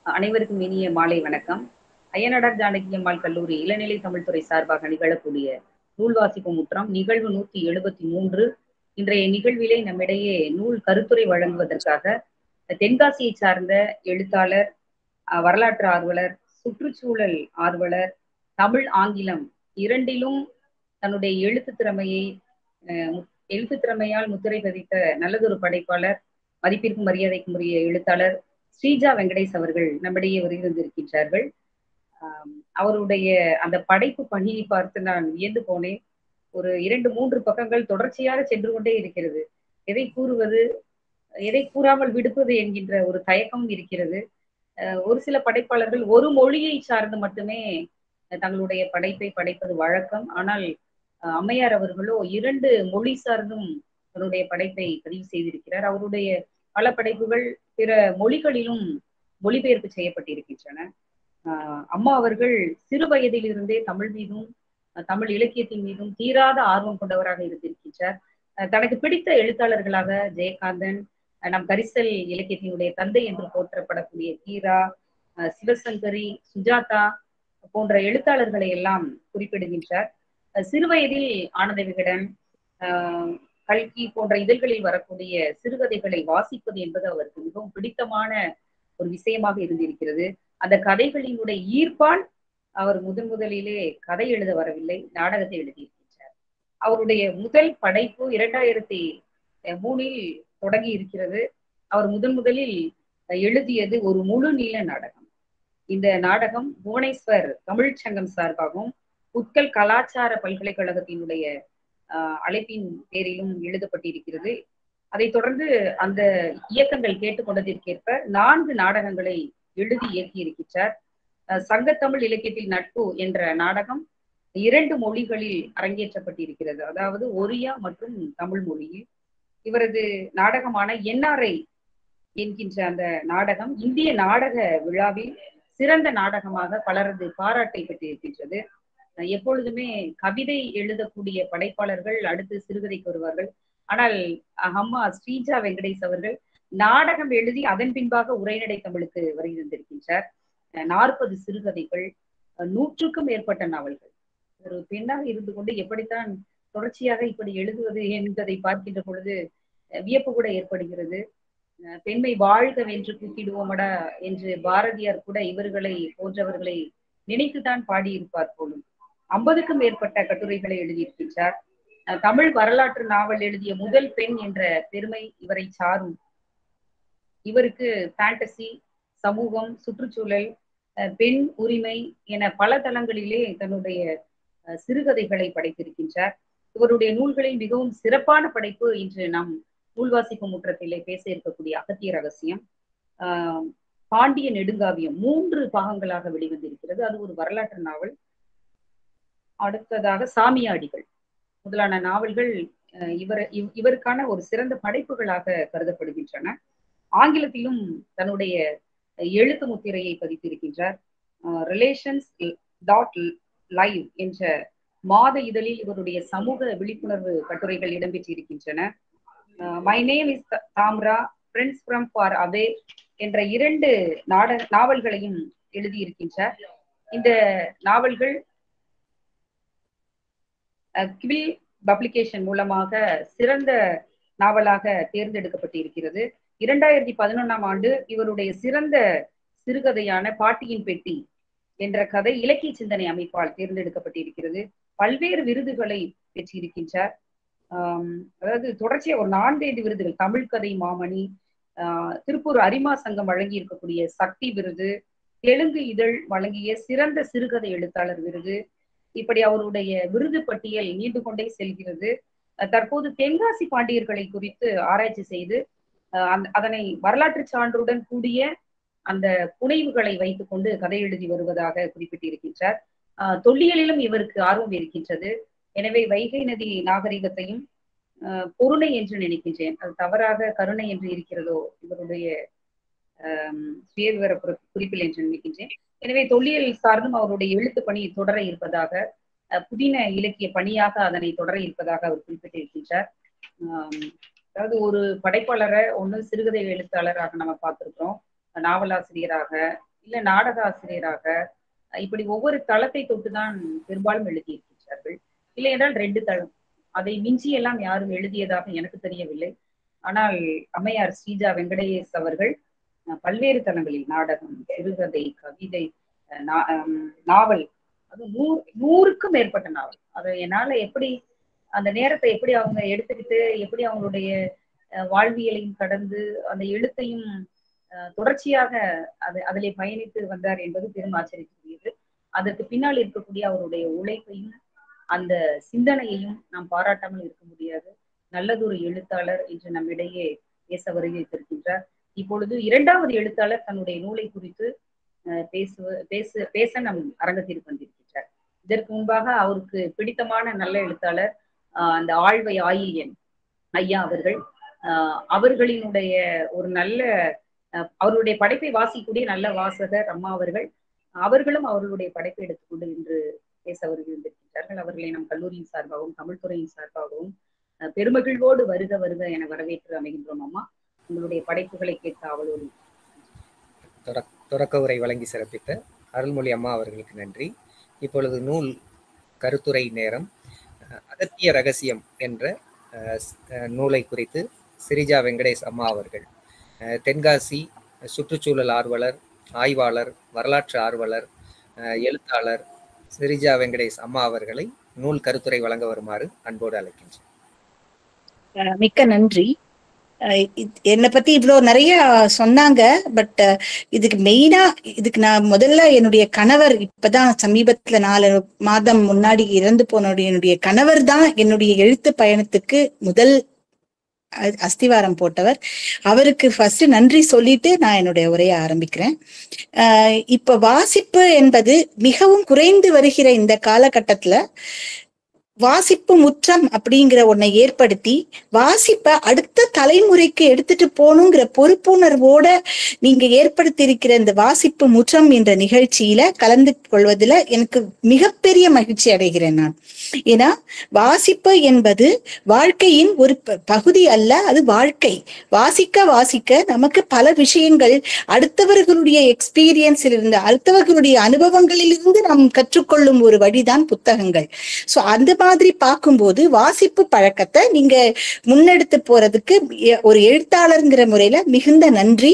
அனைவருக்கும் இனிய மாலை வணக்கம் அய்யனடார் ஜானகி அம்மாள் கல்லூரி இளநிலை தமிழ்துறை சார்பாக நிகழக்கூடிய நூல் வாசிப்பு முற்றம் நிகழ்வு நூத்தி எழுபத்தி மூன்று இன்றைய நிகழ்விலே நம்மிடையே நூல் கருத்துரை வழங்குவதற்காக தென்காசியை சார்ந்த எழுத்தாளர் வரலாற்று ஆர்வலர் சுற்றுச்சூழல் ஆர்வலர் தமிழ் ஆங்கிலம் இரண்டிலும் தன்னுடைய எழுத்து திறமையை எழுத்து திறமையால் முத்திரை பதித்த நல்லதொரு படைப்பாளர் மதிப்பிற்கும் மரியாதைக்கும் உரிய எழுத்தாளர் ஸ்ரீஜா வெங்கடேஷ் அவர்கள் நம்மிடையே வருகின்றிருக்கின்றார்கள் அவருடைய அந்த படைப்பு பணியை பார்த்து நான் வியந்து போனேன் ஒரு இரண்டு மூன்று பக்கங்கள் தொடர்ச்சியாக சென்று கொண்டே இருக்கிறது எதை கூறுவது எதை கூறாமல் விடுப்பது என்கின்ற ஒரு தயக்கம் இருக்கிறது ஒரு சில படைப்பாளர்கள் ஒரு மொழியை சார்ந்து மட்டுமே தங்களுடைய படைப்பை படைப்பது வழக்கம் ஆனால் அம்மையார் அவர்களோ இரண்டு மொழி சார்ந்தும் தன்னுடைய படைப்பை பதிவு செய்திருக்கிறார் அவருடைய பல படைப்புகள் பிற மொழிகளிலும் மொழிபெயர்ப்பு செய்யப்பட்டிருக்கின்றன அம்மா அவர்கள் சிறு வயதிலிருந்தே தமிழ் மீதும் தமிழ் இலக்கியத்தின் மீதும் தீராத ஆர்வம் கொண்டவராக இருந்திருக்கின்றார் தனக்கு பிடித்த எழுத்தாளர்களாக ஜெயகாந்தன் நம் கரிசல் இலக்கியத்தினுடைய தந்தை என்று போற்றப்படக்கூடிய கீரா சிவசங்கரி சுஜாதா போன்ற எழுத்தாளர்களை எல்லாம் குறிப்பிடுகின்றார் சிறுவயதில் ஆனந்த விகடன் கல்கி போன்ற இதழ்களில் வரக்கூடிய சிறுகதைகளை வாசிப்பது என்பது அவருக்கு மிகவும் பிடித்தமான ஒரு விஷயமாக இருந்திருக்கிறது அந்த கதைகளினுடைய ஈர்ப்பால் அவர் முதன் முதலிலே கதை எழுத வரவில்லை நாடகத்தை எழுதியிருக்கின்றார் அவருடைய முதல் படைப்பு இரண்டாயிரத்தி மூணில் தொடங்கி இருக்கிறது அவர் முதன் முதலில் எழுதியது ஒரு முழு நீள நாடகம் இந்த நாடகம் புவனேஸ்வர் தமிழ் சங்கம் சார்பாகவும் உட்கல் கலாச்சார பல்கலைக்கழகத்தினுடைய அழைப்பின் பேரிலும் எழுதப்பட்டிருக்கிறது அதைத் தொடர்ந்து அந்த இயக்கங்கள் கேட்டுக்கொண்டதற்கேற்ப நான்கு நாடகங்களை எழுதி இயக்கியிருக்கிறார் சங்கத்தமிழ் இலக்கியத்தில் நட்பு என்ற நாடகம் இரண்டு மொழிகளில் அரங்கேற்றப்பட்டிருக்கிறது அதாவது ஒரியா மற்றும் தமிழ் மொழியில் இவரது நாடகமான என்ஆர்ஐ என்கின்ற அந்த நாடகம் இந்திய நாடக விழாவில் சிறந்த நாடகமாக பலரது பாராட்டை பெற்றிருக்கின்றது எப்பொழுதுமே கவிதை எழுதக்கூடிய படைப்பாளர்கள் அடுத்து சிறுகதைக்கு வருவார்கள் ஆனால் அம்மா ஸ்ரீஜா வெங்கடேஷ் அவர்கள் நாடகம் எழுதி அதன் பின்பாக உரைநடை தமிழுக்கு வருகின்றிருக்கின்றார் நாற்பது சிறுகதைகள் நூற்றுக்கும் மேற்பட்ட நாவல்கள் ஒரு பெண்ணாக இருந்து கொண்டு எப்படித்தான் தொடர்ச்சியாக இப்படி எழுதுவது என்பதை பார்க்கின்ற பொழுது வியப்பு கூட ஏற்படுகிறது பெண்மை வாழ்க வென்று கூட்டிடுவோமடா என்று பாரதியார் கூட இவர்களை போன்றவர்களை நினைத்துதான் பாடியிருப்பார் போலும் ஐம்பதுக்கும் மேற்பட்ட கட்டுரைகளை எழுதியிருக்கின்றார் தமிழ் வரலாற்று நாவல் எழுதிய முதல் பெண் என்ற பெருமை இவரை சாரும் இவருக்கு ஃபேண்டசி சமூகம் சுற்றுச்சூழல் பெண் உரிமை என பல தளங்களிலே தன்னுடைய சிறுகதைகளை படைத்திருக்கின்றார் இவருடைய நூல்களில் மிகவும் சிறப்பான படைப்பு இன்று நாம் நூல் வாசிப்பு முற்றத்திலே பேச இருக்கக்கூடிய அகத்திய ரகசியம் பாண்டிய நெடுங்காவியம் மூன்று பாகங்களாக வெளிவந்திருக்கிறது அது ஒரு வரலாற்று நாவல் அடுத்ததாக சாமியாடிகள் முதலான நாவல்கள் இவர் இவருக்கான ஒரு சிறந்த படைப்புகளாக கருதப்படுகின்றன ஆங்கிலத்திலும் தன்னுடைய எழுத்து முத்திரையை பதித்திருக்கின்றார் ரிலேஷன்ஸ் டாட் லைவ் என்ற மாத இதழில் இவருடைய சமூக விழிப்புணர்வு கட்டுரைகள் இடம்பெற்றிருக்கின்றன மை நேம் இஸ் தாம்ரா ஃப்ரெண்ட்ஸ் ஃப்ரம் ஃபார் அவே என்ற இரண்டு நாடக நாவல்களையும் எழுதியிருக்கின்றார் இந்த நாவல்கள் கிவில் பப்ளிகேஷன் மூலமாக சிறந்த நாவலாக தேர்ந்தெடுக்கப்பட்டிருக்கிறது இரண்டாயிரத்தி பதினொன்னாம் ஆண்டு இவருடைய சிறந்த சிறுகதையான பாட்டியின் பெட்டி என்ற கதை இலக்கிய சிந்தனை அமைப்பால் தேர்ந்தெடுக்கப்பட்டிருக்கிறது பல்வேறு விருதுகளை பெற்றிருக்கின்றார் அதாவது தொடர்ச்சியா ஒரு நான்கைந்து விருதுகள் தமிழ் கதை மாமணி திருப்பூர் அரிமா சங்கம் வழங்கி இருக்கக்கூடிய சக்தி விருது தெலுங்கு இதழ் வழங்கிய சிறந்த சிறுகதை எழுத்தாளர் விருது இப்படி அவருடைய விருது பட்டியல் நீண்டு கொண்டே செல்கிறது தற்போது தென்காசி பாண்டியர்களை குறித்து ஆராய்ச்சி செய்து அதனை வரலாற்று சான்றுடன் கூடிய அந்த புனைவுகளை வைத்துக் கொண்டு கதை எழுதி வருவதாக குறிப்பிட்டிருக்கின்றார் தொல்லியலிலும் இவருக்கு ஆர்வம் இருக்கின்றது எனவே வைகை நதி நாகரிகத்தையும் பொருணை என்று நினைக்கின்றேன் அது தவறாக கருணை என்று இருக்கிறதோ இவருடைய சுய விவர குறிப்பில் என்று நினைக்கின்றேன் எனவே தொல்லியல் சார்ந்தும் அவருடைய எழுத்து பணி தொடர இருப்பதாக புதின இலக்கிய பணியாக அதனை தொடர இருப்பதாக அவர் குறிப்பிட்டிருக்கின்றார் அதாவது ஒரு படைப்பாளரை ஒன்று சிறுகதை எழுத்தாளராக நம்ம பார்த்திருக்கிறோம் நாவலாசிரியராக இல்ல நாடக ஆசிரியராக இப்படி ஒவ்வொரு தளத்தை தொட்டுதான் பெரும்பாலும் எழுதியிருக்கிறார்கள் இல்லை என்றால் ரெண்டு தளம் அதை மிஞ்சி எல்லாம் யாரும் எழுதியதாக எனக்கு தெரியவில்லை ஆனால் அம்மையார் ஸ்ரீஜா வெங்கடேஷ் அவர்கள் பல்வேறு தளங்களில் நாடகம் சிறுகதை கவிதை நாவல் அது நூறு நூறுக்கும் மேற்பட்ட நாவல் அதை என்னால எப்படி அந்த நேரத்தை எப்படி அவங்க எடுத்துக்கிட்டு எப்படி அவங்களுடைய வாழ்வியலையும் கடந்து அந்த எழுத்தையும் தொடர்ச்சியாக அது அதிலே பயணித்து வந்தார் என்பது பெரும் ஆச்சரியத்துக்குரியது அதற்கு பின்னால் இருக்கக்கூடிய அவருடைய உழைப்பையும் அந்த சிந்தனையையும் நாம் பாராட்டாமல் இருக்க முடியாது நல்லதொரு எழுத்தாளர் என்று நம்மிடையே பேச வருகின்றார் இப்பொழுது இரண்டாவது எழுத்தாளர் தன்னுடைய நூலை குறித்து பேசுவ பேச பேச நம் அரங்கத்திற்கு வந்திருக்கின்றார் இதற்கு முன்பாக அவருக்கு பிடித்தமான நல்ல எழுத்தாளர் அந்த ஆழ்வை ஆயியன் ஐயா அவர்கள் அவர்களினுடைய ஒரு நல்ல அவருடைய படைப்பை வாசிக்கூடிய நல்ல வாசகர் அம்மா அவர்கள் அவர்களும் அவர்களுடைய படைப்பை எடுத்துக்கொண்டு இன்று பேச வருகின்றிருக்கின்றார்கள் அவர்களை நம் கல்லூரியின் சார்பாகவும் தமிழ்துறையின் சார்பாகவும் பெருமகிழ்வோடு வருக வருக என வரவேற்று அமைகின்றோம் அம்மா உங்களுடைய படைப்புகளை கேட்க அவளோடு தொடக்க உரை வழங்கி சிறப்பித்த அருள்மொழி அம்மா அவர்களுக்கு நன்றி இப்பொழுது நூல் கருத்துரை நேரம் அகத்திய ரகசியம் என்ற நூலை குறித்து சிரிஜா வெங்கடேஷ் அம்மா அவர்கள் தென்காசி சுற்றுச்சூழல் ஆர்வலர் ஆய்வாளர் வரலாற்று ஆர்வலர் எழுத்தாளர் சிரிஜா வெங்கடேஷ் அம்மா அவர்களை நூல் கருத்துரை வழங்க வருமாறு அன்போடு அழைக்கின்றேன் மிக்க நன்றி என்னை பத்தி இவ்வளவு நிறைய சொன்னாங்க பட் இதுக்கு மெயினா இதுக்கு நான் முதல்ல என்னுடைய கணவர் இப்பதான் சமீபத்துல நாலு மாதம் முன்னாடி இறந்து போன என்னுடைய கணவர் தான் என்னுடைய எழுத்து பயணத்துக்கு முதல் அஸ்திவாரம் போட்டவர் அவருக்கு ஃபர்ஸ்ட் நன்றி சொல்லிட்டு நான் என்னுடைய உரையை ஆரம்பிக்கிறேன் ஆஹ் இப்ப வாசிப்பு என்பது மிகவும் குறைந்து வருகிற இந்த காலகட்டத்துல வாசிப்பு முற்றம் அப்படிங்கிற ஒன்னை ஏற்படுத்தி வாசிப்பை அடுத்த தலைமுறைக்கு எடுத்துட்டு போகணுங்கிற பொறுப்புணர்வோட நீங்க ஏற்படுத்தி இருக்கிற இந்த வாசிப்பு முற்றம் என்ற நிகழ்ச்சியில கலந்து கொள்வதில் எனக்கு மிகப்பெரிய மகிழ்ச்சி அடைகிறேன் நான் ஏன்னா வாசிப்பு என்பது வாழ்க்கையின் ஒரு பகுதி அல்ல அது வாழ்க்கை வாசிக்க வாசிக்க நமக்கு பல விஷயங்கள் அடுத்தவர்களுடைய எக்ஸ்பீரியன்ஸில் இருந்து அடுத்தவர்களுடைய அனுபவங்களில் இருந்து நாம் கற்றுக்கொள்ளும் ஒரு வழிதான் புத்தகங்கள் சோ அந்த மாதிரி பார்க்கும்போது வாசிப்பு பழக்கத்தை நீங்க முன்னெடுத்து போறதுக்கு ஒரு எழுத்தாளருங்கிற முறையில மிகுந்த நன்றி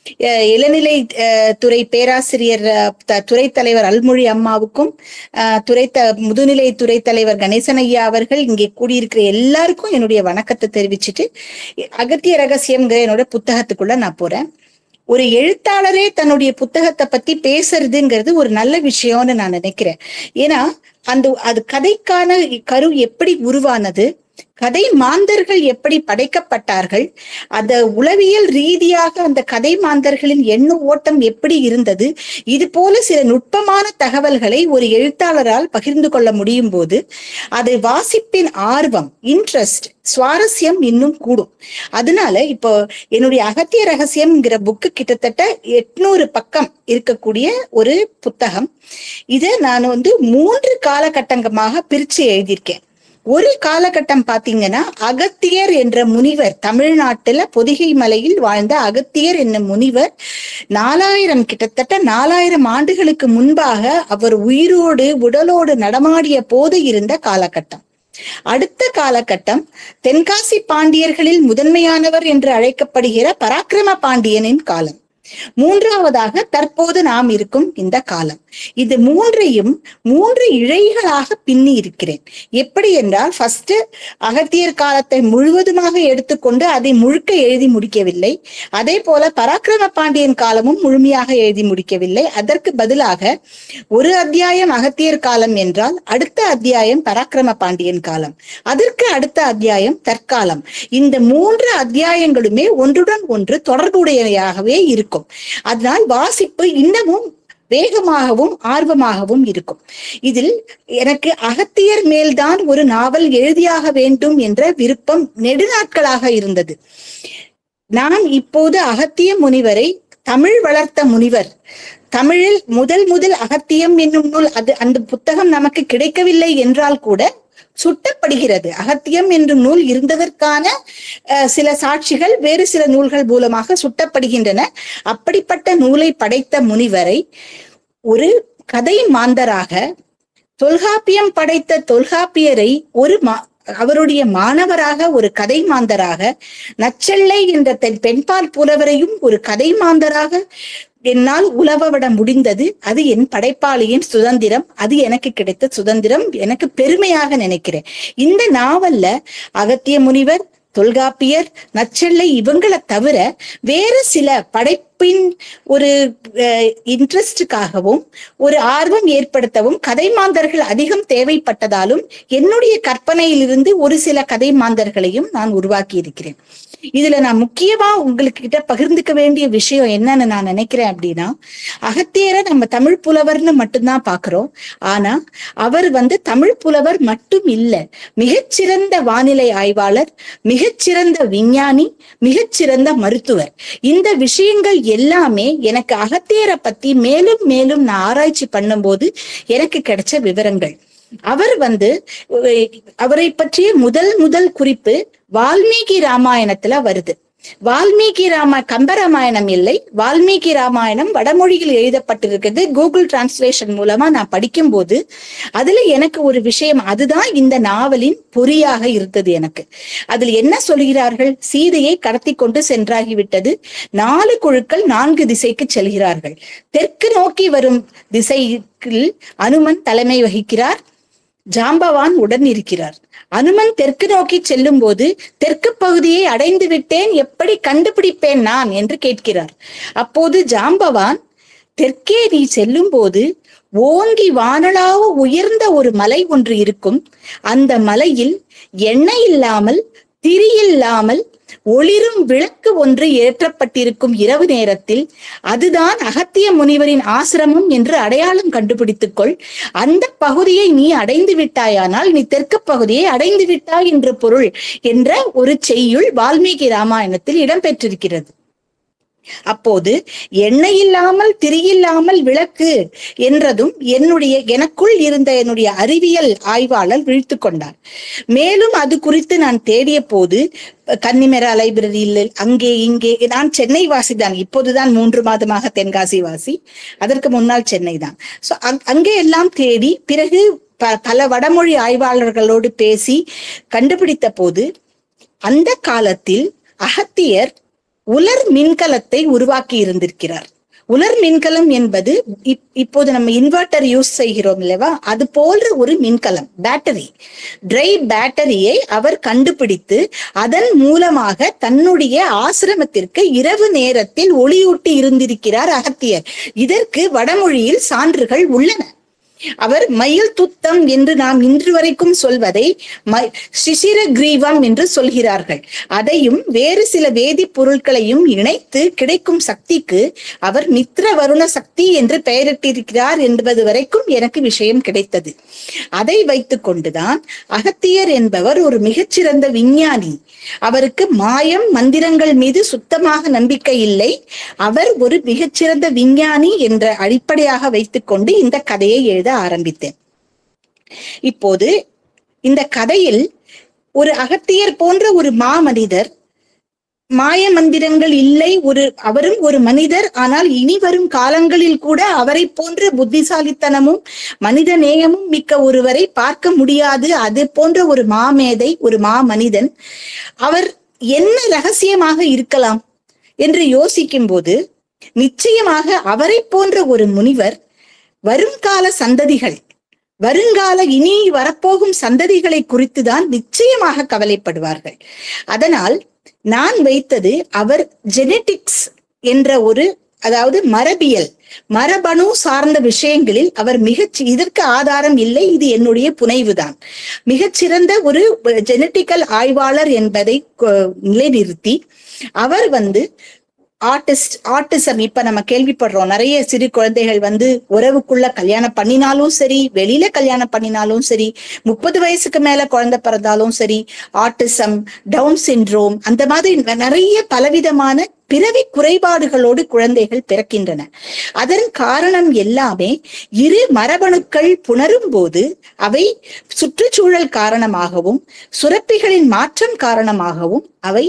இளநிலை துறை பேராசிரியர் துறை தலைவர் அல்மொழி அம்மாவுக்கும் துறை த முதுநிலை துறை தலைவர் கணேசன் ஐயா அவர்கள் இங்கே கூடியிருக்கிற எல்லாருக்கும் என்னுடைய வணக்கத்தை தெரிவிச்சுட்டு அகத்திய ரகசியம்ங்கிற என்னோட புத்தகத்துக்குள்ள நான் போறேன் ஒரு எழுத்தாளரே தன்னுடைய புத்தகத்தை பத்தி பேசுறதுங்கிறது ஒரு நல்ல விஷயம்னு நான் நினைக்கிறேன் ஏன்னா அந்த அது கதைக்கான கரு எப்படி உருவானது கதை மாந்தர்கள் எப்படி படைக்கப்பட்டார்கள் அந்த உளவியல் ரீதியாக அந்த கதை மாந்தர்களின் எண்ண ஓட்டம் எப்படி இருந்தது இது போல சில நுட்பமான தகவல்களை ஒரு எழுத்தாளரால் பகிர்ந்து கொள்ள முடியும் போது அது வாசிப்பின் ஆர்வம் இன்ட்ரெஸ்ட் சுவாரஸ்யம் இன்னும் கூடும் அதனால இப்போ என்னுடைய அகத்திய ரகசியம்ங்கிற புக்கு கிட்டத்தட்ட எட்நூறு பக்கம் இருக்கக்கூடிய ஒரு புத்தகம் இதை நான் வந்து மூன்று காலகட்டங்கமாக பிரிச்சு எழுதியிருக்கேன் ஒரு காலகட்டம் பாத்தீங்கன்னா அகத்தியர் என்ற முனிவர் தமிழ்நாட்டுல பொதிகை மலையில் வாழ்ந்த அகத்தியர் என்னும் முனிவர் நாலாயிரம் கிட்டத்தட்ட நாலாயிரம் ஆண்டுகளுக்கு முன்பாக அவர் உயிரோடு உடலோடு நடமாடிய போது இருந்த காலகட்டம் அடுத்த காலகட்டம் தென்காசி பாண்டியர்களில் முதன்மையானவர் என்று அழைக்கப்படுகிற பராக்கிரம பாண்டியனின் காலம் மூன்றாவதாக தற்போது நாம் இருக்கும் இந்த காலம் இது மூன்றையும் மூன்று இழைகளாக பின்னி இருக்கிறேன் எப்படி என்றால் ஃபர்ஸ்ட் அகத்தியர் காலத்தை முழுவதுமாக எடுத்துக்கொண்டு அதை முழுக்க எழுதி முடிக்கவில்லை அதே போல பராக்கிரம பாண்டியன் காலமும் முழுமையாக எழுதி முடிக்கவில்லை அதற்கு பதிலாக ஒரு அத்தியாயம் அகத்தியர் காலம் என்றால் அடுத்த அத்தியாயம் பராக்கிரம பாண்டியன் காலம் அதற்கு அடுத்த அத்தியாயம் தற்காலம் இந்த மூன்று அத்தியாயங்களுமே ஒன்றுடன் ஒன்று தொடர்புடையவையாகவே இருக்கும் அதனால் வாசிப்பு இன்னமும் வேகமாகவும் ஆர்வமாகவும் இருக்கும் இதில் எனக்கு அகத்தியர் மேல்தான் ஒரு நாவல் எழுதியாக வேண்டும் என்ற விருப்பம் நெடுநாட்களாக இருந்தது நான் இப்போது அகத்திய முனிவரை தமிழ் வளர்த்த முனிவர் தமிழில் முதல் முதல் அகத்தியம் என்னும் நூல் அது அந்த புத்தகம் நமக்கு கிடைக்கவில்லை என்றால் கூட சுட்டப்படுகிறது அகத்தியம் என்னும் நூல் இருந்ததற்கான அஹ், சில சாட்சிகள் வேறு சில நூல்கள் மூலமாக சுட்டப்படுகின்றன அப்படிப்பட்ட நூலை படைத்த முனிவரை ஒரு கதை மாந்தராக தொல்காப்பியம் படைத்த தொல்காப்பியரை ஒரு மா அவருடைய மாணவராக ஒரு கதை மாந்தராக நச்செல்லை என்ற தென் பெண்பால் புலவரையும் ஒரு கதை மாந்தராக என்னால் உலவ விட முடிந்தது அது என் படைப்பாளியின் சுதந்திரம் அது எனக்கு கிடைத்த சுதந்திரம் எனக்கு பெருமையாக நினைக்கிறேன் இந்த நாவல்ல அகத்திய முனிவர் தொல்காப்பியர் நச்செல்லை இவங்களை தவிர வேறு சில படைப்பின் ஒரு இன்ட்ரெஸ்டுக்காகவும் ஒரு ஆர்வம் ஏற்படுத்தவும் கதை மாந்தர்கள் அதிகம் தேவைப்பட்டதாலும் என்னுடைய கற்பனையிலிருந்து ஒரு சில கதை மாந்தர்களையும் நான் உருவாக்கி இருக்கிறேன் இதுல நான் முக்கியமா உங்களுக்கு கிட்ட பகிர்ந்துக்க வேண்டிய விஷயம் என்னன்னு நான் நினைக்கிறேன் அப்படின்னா அகத்தியரை நம்ம தமிழ் புலவர்னு மட்டும்தான் பாக்குறோம் ஆனா அவர் வந்து தமிழ் புலவர் மட்டும் இல்ல மிகச்சிறந்த வானிலை ஆய்வாளர் மிகச்சிறந்த விஞ்ஞானி மிகச்சிறந்த மருத்துவர் இந்த விஷயங்கள் எல்லாமே எனக்கு அகத்தியரை பத்தி மேலும் மேலும் நான் ஆராய்ச்சி பண்ணும்போது எனக்கு கிடைச்ச விவரங்கள் அவர் வந்து அஹ், அவரை பற்றிய முதல் முதல் குறிப்பு வால்மீகி ராமாயணத்துல வருது வால்மீகி ராம கம்பராமாயணம் இல்லை வால்மீகி ராமாயணம் வடமொழியில் எழுதப்பட்டிருக்கிறது கூகுள் டிரான்ஸ்லேஷன் மூலமா நான் படிக்கும்போது அதுல எனக்கு ஒரு விஷயம் அதுதான் இந்த நாவலின் பொறியாக இருந்தது எனக்கு அதில் என்ன சொல்கிறார்கள் சீதையை கடத்தி கொண்டு சென்றாகிவிட்டது நாலு குழுக்கள் நான்கு திசைக்கு செல்கிறார்கள் தெற்கு நோக்கி வரும் திசையில் அனுமன் தலைமை வகிக்கிறார் ஜாம்பவான் உடன் இருக்கிறார் அனுமன் தெற்கு நோக்கி செல்லும் போது தெற்கு பகுதியை அடைந்து விட்டேன் எப்படி கண்டுபிடிப்பேன் நான் என்று கேட்கிறார் அப்போது ஜாம்பவான் தெற்கே நீ செல்லும் போது ஓங்கி வானளாவ உயர்ந்த ஒரு மலை ஒன்று இருக்கும் அந்த மலையில் எண்ணெய் இல்லாமல் திரி இல்லாமல் ஒளிரும் விளக்கு ஒன்று ஏற்றப்பட்டிருக்கும் இரவு நேரத்தில் அதுதான் அகத்திய முனிவரின் ஆசிரமம் என்று அடையாளம் கண்டுபிடித்துக் கொள் அந்த பகுதியை நீ அடைந்து விட்டாயானால் நீ தெற்கு பகுதியை அடைந்து விட்டாய் என்று பொருள் என்ற ஒரு செய்யுள் வால்மீகி ராமாயணத்தில் இடம்பெற்றிருக்கிறது அப்போது எண்ணெய் இல்லாமல் திரியில்லாமல் விளக்கு என்றதும் என்னுடைய எனக்குள் இருந்த என்னுடைய அறிவியல் ஆய்வாளர் விழித்து கொண்டார் மேலும் அது குறித்து நான் தேடிய போது கன்னிமெரா லைப்ரரியில் அங்கே இங்கே நான் சென்னை வாசி தான் இப்போதுதான் மூன்று மாதமாக தென்காசி வாசி அதற்கு முன்னால் சென்னை தான் சோ அங்கே எல்லாம் தேடி பிறகு ப- பல வடமொழி ஆய்வாளர்களோடு பேசி கண்டுபிடித்த போது அந்த காலத்தில் அகத்தியர் உலர் மின்கலத்தை உருவாக்கி இருந்திருக்கிறார் உலர் மின்கலம் என்பது இப்- இப்போது நம்ம இன்வெர்டர் யூஸ் செய்கிறோம் இல்லவா அது போன்ற ஒரு மின்கலம் பேட்டரி ட்ரை பேட்டரியை அவர் கண்டுபிடித்து அதன் மூலமாக தன்னுடைய ஆசிரமத்திற்கு இரவு நேரத்தில் ஒளியூட்டி இருந்திருக்கிறார் அகத்தியர் இதற்கு வடமொழியில் சான்றுகள் உள்ளன அவர் மயில் துத்தம் என்று நாம் இன்று வரைக்கும் சொல்வதை ம- சிசிர கிரீவம் என்று சொல்கிறார்கள் அதையும் வேறு சில வேதிப் பொருட்களையும் இணைத்து கிடைக்கும் சக்திக்கு அவர் மித்ர வருண சக்தி என்று பெயரிட்டிருக்கிறார் என்பது வரைக்கும் எனக்கு விஷயம் கிடைத்தது அதை வைத்துக் கொண்டுதான் அகத்தியர் என்பவர் ஒரு மிகச்சிறந்த விஞ்ஞானி அவருக்கு மாயம் மந்திரங்கள் மீது சுத்தமாக நம்பிக்கை இல்லை அவர் ஒரு மிகச்சிறந்த விஞ்ஞானி என்ற அடிப்படையாக வைத்துக்கொண்டு இந்த கதையை எழுத ஆரம்பித்தேன் இப்போது இந்த கதையில் ஒரு அகத்தியர் போன்ற ஒரு மாமனிதர் மாய மந்திரங்கள் இல்லை ஒரு அவரும் ஒரு மனிதர் ஆனால் இனி வரும் காலங்களில் கூட அவரை போன்ற புத்திசாலித்தனமும் மனித நேயமும் மிக்க ஒருவரை பார்க்க முடியாது அது போன்ற ஒரு மாமேதை ஒரு மாமனிதன் அவர் என்ன ரகசியமாக இருக்கலாம் என்று யோசிக்கும் போது நிச்சயமாக அவரை போன்ற ஒரு முனிவர் வருங்கால சந்ததிகள் வருங்கால இனி வரப்போகும் சந்ததிகளை குறித்துதான் நிச்சயமாக கவலைப்படுவார்கள் அதனால் நான் வைத்தது அவர் ஜெனெட்டிக்ஸ் என்ற ஒரு அதாவது மரபியல் மரபணு சார்ந்த விஷயங்களில் அவர் மிகச் இதற்கு ஆதாரம் இல்லை இது என்னுடைய புனைவுதான் மிகச்சிறந்த ஒரு ஜெனட்டிக்கல் ஆய்வாளர் என்பதை கொ- நிலைநிறுத்தி அவர் வந்து ஆர்டிஸ்ட் ஆர்டிசம் இப்ப நம்ம கேள்விப்படுறோம் நிறைய சிறு குழந்தைகள் வந்து உறவுக்குள்ள கல்யாணம் பண்ணினாலும் சரி வெளியில கல்யாணம் பண்ணினாலும் சரி முப்பது வயசுக்கு மேல குழந்தை பிறந்தாலும் சரி ஆர்டிசம் டவுன் சிண்ட்ரோம் அந்த மாதிரி நிறைய பலவிதமான பிறவி குறைபாடுகளோடு குழந்தைகள் பிறக்கின்றன அதன் காரணம் எல்லாமே இரு மரபணுக்கள் புணரும் போது அவை சுற்றுச்சூழல் காரணமாகவும் சுரப்பிகளின் மாற்றம் காரணமாகவும் அவை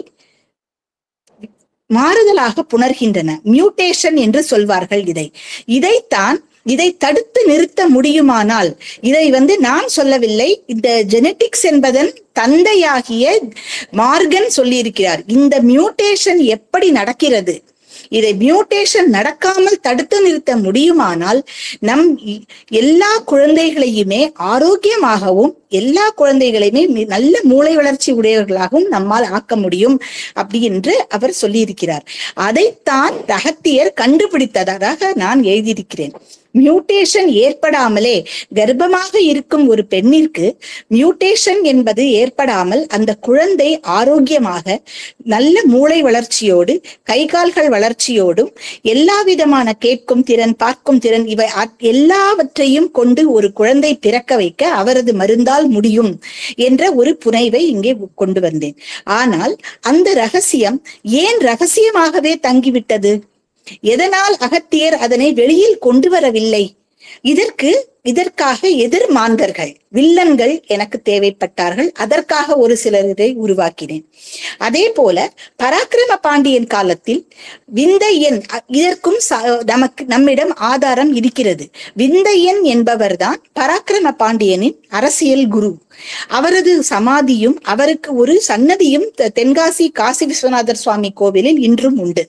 மாறுதலாக புணர்கின்றன மியூட்டேஷன் என்று சொல்வார்கள் இதை இதைத்தான் இதை தடுத்து நிறுத்த முடியுமானால் இதை வந்து நான் சொல்லவில்லை இந்த ஜெனட்டிக்ஸ் என்பதன் தந்தையாகிய மார்கன் சொல்லியிருக்கிறார் இந்த மியூட்டேஷன் எப்படி நடக்கிறது இதை மியூட்டேஷன் நடக்காமல் தடுத்து நிறுத்த முடியுமானால் நம் இ- எல்லா குழந்தைகளையுமே ஆரோக்கியமாகவும் எல்லா குழந்தைகளையுமே மி- நல்ல மூளை வளர்ச்சி உடையவர்களாகவும் நம்மால் ஆக்க முடியும் அப்படி என்று அவர் சொல்லியிருக்கிறார் அதைத்தான் ரகத்தியர் கண்டுபிடித்ததாக நான் எழுதியிருக்கிறேன் மியூட்டேஷன் ஏற்படாமலே கர்ப்பமாக இருக்கும் ஒரு பெண்ணிற்கு மியூட்டேஷன் என்பது ஏற்படாமல் அந்த குழந்தை ஆரோக்கியமாக நல்ல மூளை வளர்ச்சியோடு கை கால்கள் வளர்ச்சியோடும் எல்லா விதமான கேட்கும் திறன் பார்க்கும் திறன் இவை அத்- எல்லாவற்றையும் கொண்டு ஒரு குழந்தை பிறக்க வைக்க அவரது மருந்தால் முடியும் என்ற ஒரு புனைவை இங்கே கொண்டு வந்தேன் ஆனால் அந்த ரகசியம் ஏன் ரகசியமாகவே தங்கிவிட்டது எதனால் அகத்தியர் அதனை வெளியில் கொண்டு வரவில்லை இதற்கு இதற்காக எதிர் மாந்தர்கள் வில்லன்கள் எனக்கு தேவைப்பட்டார்கள் அதற்காக ஒரு சிலரை உருவாக்கினேன் அதே போல பராக்கிரம பாண்டியன் காலத்தில் விந்தையன் அ- இதற்கும் ச- நமக்கு நம்மிடம் ஆதாரம் இருக்கிறது விந்தையன் என்பவர்தான் பராக்கிரம பாண்டியனின் அரசியல் குரு அவரது சமாதியும் அவருக்கு ஒரு சன்னதியும் தெ- தென்காசி காசி விஸ்வநாதர் சுவாமி கோவிலில் இன்றும் உண்டு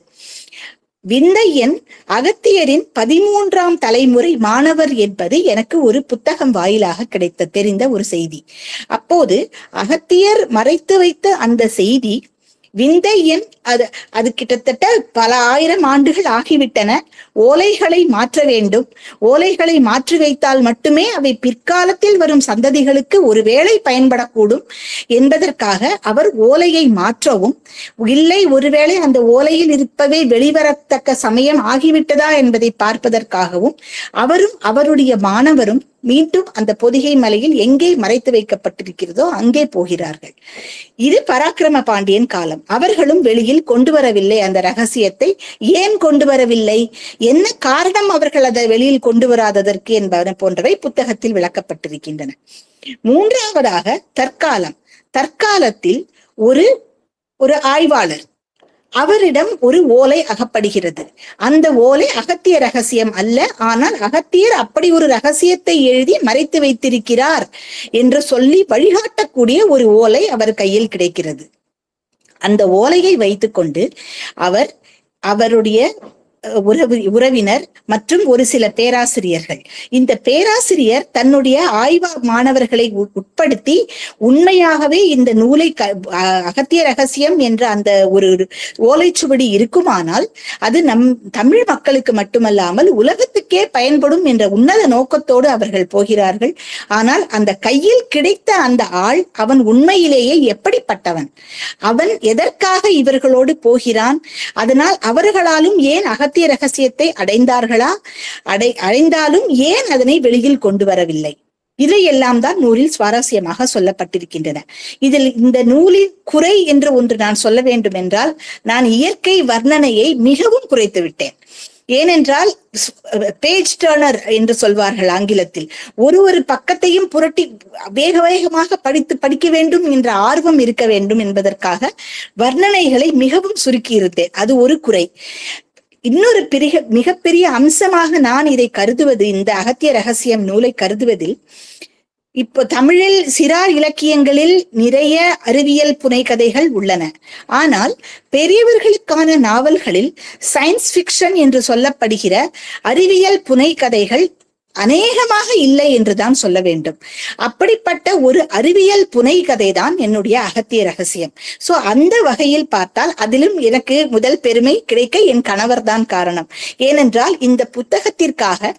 விந்தையன் அகத்தியரின் பதிமூன்றாம் தலைமுறை மாணவர் என்பது எனக்கு ஒரு புத்தகம் வாயிலாக கிடைத்த தெரிந்த ஒரு செய்தி அப்போது அகத்தியர் மறைத்து வைத்த அந்த செய்தி விந்தையன் அது அது கிட்டத்தட்ட பல ஆயிரம் ஆண்டுகள் ஆகிவிட்டன ஓலைகளை மாற்ற வேண்டும் ஓலைகளை மாற்றி வைத்தால் மட்டுமே அவை பிற்காலத்தில் வரும் சந்ததிகளுக்கு ஒருவேளை பயன்படக்கூடும் என்பதற்காக அவர் ஓலையை மாற்றவும் இல்லை ஒருவேளை அந்த ஓலையில் இருப்பவே வெளிவரத்தக்க சமயம் ஆகிவிட்டதா என்பதை பார்ப்பதற்காகவும் அவரும் அவருடைய மாணவரும் மீண்டும் அந்த பொதிகை மலையில் எங்கே மறைத்து வைக்கப்பட்டிருக்கிறதோ அங்கே போகிறார்கள் இது பராக்கிரம பாண்டியன் காலம் அவர்களும் வெளியில் கொண்டு வரவில்லை அந்த ரகசியத்தை ஏன் கொண்டு வரவில்லை என்ன காரணம் அவர்கள் அதை வெளியில் கொண்டு வராததற்கு என்பன போன்றவை புத்தகத்தில் விளக்கப்பட்டிருக்கின்றன மூன்றாவதாக தற்காலம் தற்காலத்தில் ஒரு ஒரு ஆய்வாளர் அவரிடம் ஒரு ஓலை அகப்படுகிறது அந்த ஓலை அகத்திய ரகசியம் அல்ல ஆனால் அகத்தியர் அப்படி ஒரு ரகசியத்தை எழுதி மறைத்து வைத்திருக்கிறார் என்று சொல்லி வழிகாட்டக்கூடிய ஒரு ஓலை அவர் கையில் கிடைக்கிறது அந்த ஓலையை வைத்துக்கொண்டு அவர் அவருடைய அஹ், உறவு உறவினர் மற்றும் ஒரு சில பேராசிரியர்கள் இந்த பேராசிரியர் தன்னுடைய ஆய்வா மாணவர்களை உட்- உட்படுத்தி உண்மையாகவே இந்த நூலை க அஹ், அகத்திய ரகசியம் என்ற அந்த ஒரு ஓலைச்சுவடி இருக்குமானால் அது நம் தமிழ் மக்களுக்கு மட்டுமல்லாமல் உலகத்துக்கே பயன்படும் என்ற உன்னத நோக்கத்தோடு அவர்கள் போகிறார்கள் ஆனால் அந்த கையில் கிடைத்த அந்த ஆள் அவன் உண்மையிலேயே எப்படிப்பட்டவன் அவன் எதற்காக இவர்களோடு போகிறான் அதனால் அவர்களாலும் ஏன் அகத்திய ரகசியத்தை அடைந்தார்களா அடை அடைந்தாலும் ஏன் அதனை வெளியில் கொண்டு வரவில்லை இதையெல்லாம் தான் நூலில் சுவாரஸ்யமாக சொல்லப்பட்டிருக்கின்றன இதில் இந்த நூலின் குறை என்று ஒன்று நான் சொல்ல வேண்டும் என்றால் நான் இயற்கை வர்ணனையை மிகவும் குறைத்து விட்டேன் ஏனென்றால் பேஜ் டர்னர் என்று சொல்வார்கள் ஆங்கிலத்தில் ஒரு ஒரு பக்கத்தையும் புரட்டி வேக வேகமாக படித்து படிக்க வேண்டும் என்ற ஆர்வம் இருக்க வேண்டும் என்பதற்காக வர்ணனைகளை மிகவும் சுருக்கியிருந்தேன் அது ஒரு குறை இன்னொரு பெரிய மிகப்பெரிய அம்சமாக நான் இதை கருதுவது இந்த அகத்திய ரகசியம் நூலை கருதுவதில் இப்போ தமிழில் சிறார் இலக்கியங்களில் நிறைய அறிவியல் புனைகதைகள் உள்ளன ஆனால் பெரியவர்களுக்கான நாவல்களில் சயின்ஸ் ஃபிக்ஷன் என்று சொல்லப்படுகிற அறிவியல் புனைகதைகள் அநேகமாக இல்லை என்றுதான் சொல்ல வேண்டும் அப்படிப்பட்ட ஒரு அறிவியல் புனை கதை தான் என்னுடைய அகத்திய ரகசியம் சோ அந்த வகையில் பார்த்தால் அதிலும் எனக்கு முதல் பெருமை கிடைக்க என் கணவர் தான் காரணம் ஏனென்றால் இந்த புத்தகத்திற்காக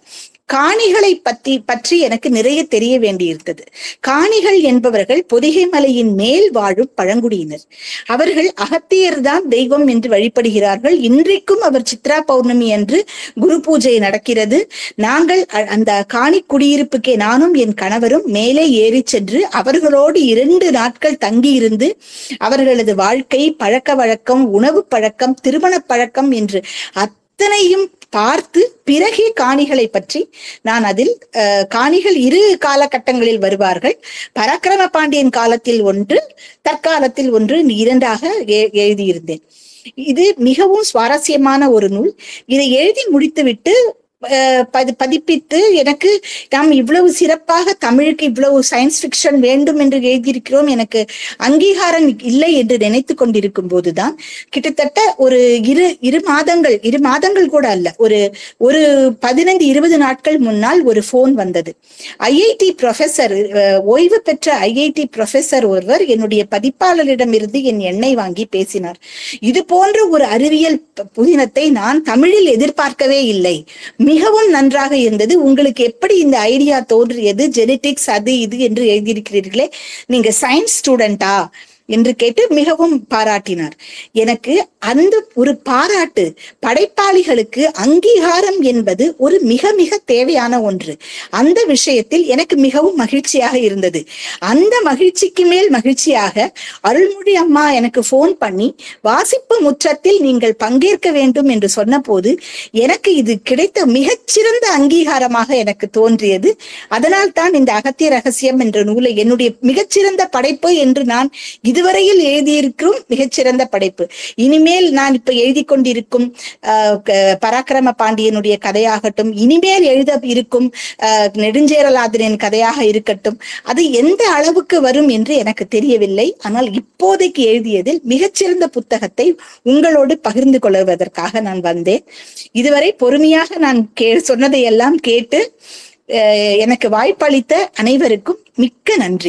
காணிகளை பத்தி பற்றி எனக்கு நிறைய தெரிய வேண்டியிருந்தது காணிகள் என்பவர்கள் பொதிகை மலையின் மேல் வாழும் பழங்குடியினர் அவர்கள் அகத்தியர் தான் தெய்வம் என்று வழிபடுகிறார்கள் இன்றைக்கும் அவர் சித்ரா பௌர்ணமி அன்று குரு பூஜை நடக்கிறது நாங்கள் அ- அந்த காணி குடியிருப்புக்கே நானும் என் கணவரும் மேலே ஏறி சென்று அவர்களோடு இரண்டு நாட்கள் தங்கியிருந்து அவர்களது வாழ்க்கை பழக்க வழக்கம் உணவு பழக்கம் திருமண பழக்கம் என்று அத்தனையும் பார்த்து பிறகே காணிகளை பற்றி நான் அதில் அஹ், காணிகள் இரு காலகட்டங்களில் வருவார்கள் பராக்கிரம பாண்டியன் காலத்தில் ஒன்று தற்காலத்தில் ஒன்று இரண்டாக எ- எழுதியிருந்தேன் இது மிகவும் சுவாரஸ்யமான ஒரு நூல் இதை எழுதி முடித்துவிட்டு அஹ், பதி- பதிப்பித்து எனக்கு நாம் இவ்வளவு சிறப்பாக தமிழுக்கு இவ்வளவு சயின்ஸ் ஃபிக்ஷன் வேண்டும் என்று எழுதியிருக்கிறோம் எனக்கு அங்கீகாரம் இல்லை என்று நினைத்து கொண்டிருக்கும் போதுதான் கிட்டத்தட்ட ஒரு இரு இரு மாதங்கள் இரு மாதங்கள் கூட அல்ல ஒரு ஒரு பதினைந்து இருபது நாட்கள் முன்னால் ஒரு போன் வந்தது ஐஐடி ப்ரொஃபசர் ஓய்வு பெற்ற ஐஐடி ப்ரொஃபசர் ஒருவர் என்னுடைய பதிப்பாளரிடமிருந்து என் எண்ணெய் வாங்கி பேசினார் இது போன்ற ஒரு அறிவியல் ப- புதினத்தை நான் தமிழில் எதிர்பார்க்கவே இல்லை மிகவும் நன்றாக இருந்தது உங்களுக்கு எப்படி இந்த ஐடியா தோன்றியது ஜெனடிக்ஸ் அது இது என்று எழுதியிருக்கிறீர்களே நீங்க சயின்ஸ் ஸ்டூடெண்டா என்று கேட்டு மிகவும் பாராட்டினார் எனக்கு அந்த ஒரு பாராட்டு படைப்பாளிகளுக்கு அங்கீகாரம் என்பது ஒரு மிக மிக தேவையான ஒன்று அந்த விஷயத்தில் எனக்கு மிகவும் மகிழ்ச்சியாக இருந்தது அந்த மகிழ்ச்சிக்கு மேல் மகிழ்ச்சியாக அருள்மொழி அம்மா எனக்கு ஃபோன் பண்ணி வாசிப்பு முற்றத்தில் நீங்கள் பங்கேற்க வேண்டும் என்று சொன்னபோது எனக்கு இது கிடைத்த மிகச்சிறந்த அங்கீகாரமாக எனக்கு தோன்றியது அதனால் தான் இந்த அகத்திய ரகசியம் என்ற நூலை என்னுடைய மிகச்சிறந்த படைப்பு என்று நான் இதுவரையில் எழுதியிருக்கும் மிகச்சிறந்த படைப்பு இனிமேல் நான் இப்ப எழுதி கொண்டிருக்கும் ஆஹ், க- பராக்கிரம பாண்டியனுடைய கதையாகட்டும் இனிமேல் எழுத இருக்கும் ஆஹ், நெடுஞ்சேரலாதனின் கதையாக இருக்கட்டும் அது எந்த அளவுக்கு வரும் என்று எனக்கு தெரியவில்லை ஆனால் இப்போதைக்கு எழுதியதில் மிகச்சிறந்த புத்தகத்தை உங்களோடு பகிர்ந்து கொள்வதற்காக நான் வந்தேன் இதுவரை பொறுமையாக நான் கே சொன்னதை எல்லாம் கேட்டு அஹ், எனக்கு வாய்ப்பளித்த அனைவருக்கும் மிக்க நன்றி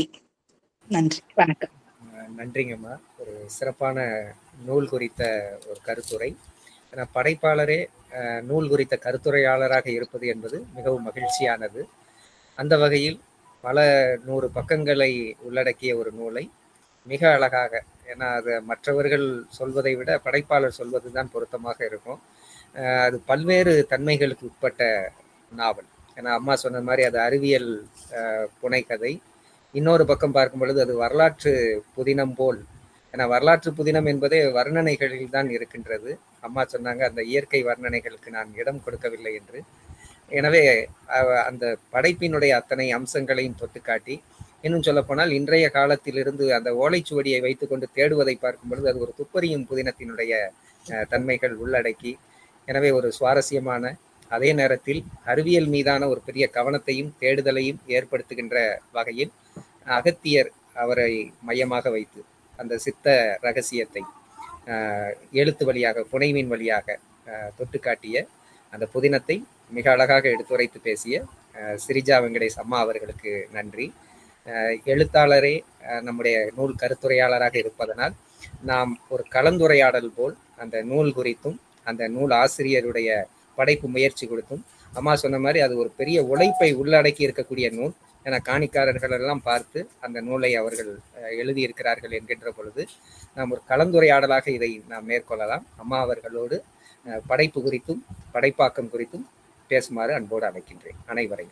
நன்றி வணக்கம் அஹ் நன்றிங்கம்மா ஒரு சிறப்பான நூல் குறித்த ஒரு கருத்துரை ஏன்னா படைப்பாளரே அஹ், நூல் குறித்த கருத்துரையாளராக இருப்பது என்பது மிகவும் மகிழ்ச்சியானது அந்த வகையில் பல நூறு பக்கங்களை உள்ளடக்கிய ஒரு நூலை மிக அழகாக ஏன்னா அது மற்றவர்கள் சொல்வதை விட படைப்பாளர் சொல்வது தான் பொருத்தமாக இருக்கும் அஹ், அது பல்வேறு தன்மைகளுக்கு உட்பட்ட நாவல் ஏன்னா அம்மா சொன்ன மாதிரி அது அறிவியல் அஹ், புனைகதை இன்னொரு பக்கம் பார்க்கும் பொழுது அது வரலாற்று புதினம் போல் ஏன்னா வரலாற்று புதினம் என்பதே வர்ணனைகளில் தான் இருக்கின்றது அம்மா சொன்னாங்க அந்த இயற்கை வர்ணனைகளுக்கு நான் இடம் கொடுக்கவில்லை என்று எனவே அஹ், அந்த படைப்பினுடைய அத்தனை அம்சங்களையும் தொட்டு காட்டி இன்னும் சொல்லப்போனால் இன்றைய காலத்திலிருந்து அந்த ஓலைச்சுவடியை வைத்துக்கொண்டு தேடுவதை பார்க்கும் பொழுது அது ஒரு துப்பறியும் புதினத்தினுடைய அஹ், தன்மைகள் உள்ளடக்கி எனவே ஒரு சுவாரஸ்யமான அதே நேரத்தில் அறிவியல் மீதான ஒரு பெரிய கவனத்தையும் தேடுதலையும் ஏற்படுத்துகின்ற வகையில் அகத்தியர் அவரை மையமாக வைத்து அந்த சித்த ரகசியத்தை ஆஹ், எழுத்து வழியாக புனைவின் வழியாக ஆஹ், தொட்டு காட்டிய அந்த புதினத்தை மிக அழகாக எடுத்துரைத்து பேசிய ஆஹ், சிரிஜா வெங்கடேஷ் அம்மா அவர்களுக்கு நன்றி ஆஹ், எழுத்தாளரே ஆஹ், நம்முடைய நூல் கருத்துரையாளராக இருப்பதனால் நாம் ஒரு கலந்துரையாடல் போல் அந்த நூல் குறித்தும் அந்த நூல் ஆசிரியருடைய படைப்பு முயற்சி கொடுத்தும் அம்மா சொன்ன மாதிரி அது ஒரு பெரிய உழைப்பை உள்ளடக்கி இருக்கக்கூடிய நூல் என காணிக்காரர்கள் எல்லாம் பார்த்து அந்த நூலை அவர்கள் அஹ், எழுதியிருக்கிறார்கள் என்கின்ற பொழுது நாம் ஒரு கலந்துரையாடலாக இதை நாம் மேற்கொள்ளலாம் அம்மா அவர்களோடு அஹ், படைப்பு குறித்தும் படைப்பாக்கம் குறித்தும் பேசுமாறு அன்போடு அழைக்கின்றேன் அனைவரையும்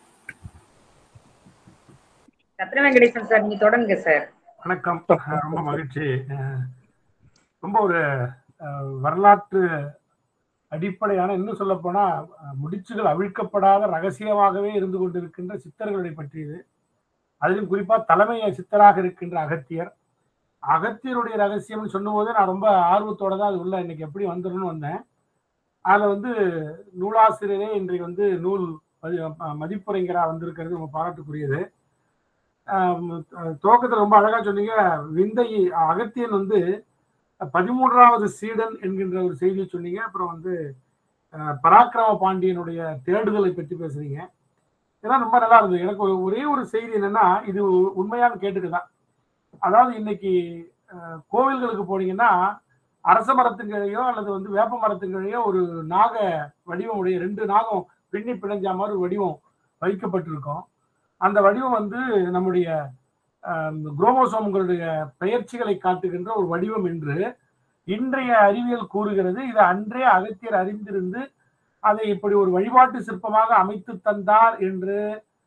ரத்ன வெங்கடேசன் சார் நீங்க தொடங்குங்க சார் வணக்கம் அஹ் ரொம்ப மகிழ்ச்சி அஹ் ரொம்ப ஒரு அஹ், வரலாற்று அடிப்படையான இன்னும் சொல்ல போனா முடிச்சுகள் அவிழ்க்கப்படாத ரகசியமாகவே இருந்து கொண்டிருக்கின்ற சித்தர்களை பற்றியது அதிலும் குறிப்பா தலைமை சித்தராக இருக்கின்ற அகத்தியர் அகத்தியருடைய ரகசியம்னு சொல்லும்போது நான் ரொம்ப ஆர்வத்தோட தான் அது உள்ள இன்னைக்கு எப்படி வந்துடணும்னு வந்தேன் அதுல வந்து நூலாசிரியரே இன்றைக்கு வந்து நூல் மதி- மதிப்புரைஞரா வந்திருக்கிறது ரொம்ப பாராட்டுக்குரியது ஆம், துவக்கத்துல ரொம்ப அழகா சொன்னீங்க விந்தை அகத்தியன் வந்து பதிமூன்றாவது சீடன் என்கின்ற ஒரு செய்தியை சொன்னீங்க அப்புறம் வந்து அஹ், பராக்கிரம பாண்டியனுடைய தேடுதலை பற்றி பேசுறீங்க இதெல்லாம் ரொம்ப நல்லா இருந்தது எனக்கு ஒரு- ஒரே ஒரு செய்தி என்னன்னா இது உண்மையான கேட்டுக்குதான் அதாவது இன்னைக்கு அஹ், கோவில்களுக்கு போனீங்கன்னா அரச மரத்துங்களையோ அல்லது வந்து வேப்ப மரத்துங்களையோ ஒரு நாக வடிவம் உடைய ரெண்டு நாகம் பின்னி பிணைஞ்ச மாதிரி ஒரு வடிவம் வைக்கப்பட்டிருக்கும் அந்த வடிவம் வந்து நம்முடைய குரோமோசோம்களுடைய பெயர்ச்சிகளை காட்டுகின்ற ஒரு வடிவம் என்று இன்றைய அறிவியல் கூறுகிறது இதை அன்றே அகத்தியர் அறிந்திருந்து அதை இப்படி ஒரு வழிபாட்டு சிற்பமாக அமைத்து தந்தார் என்று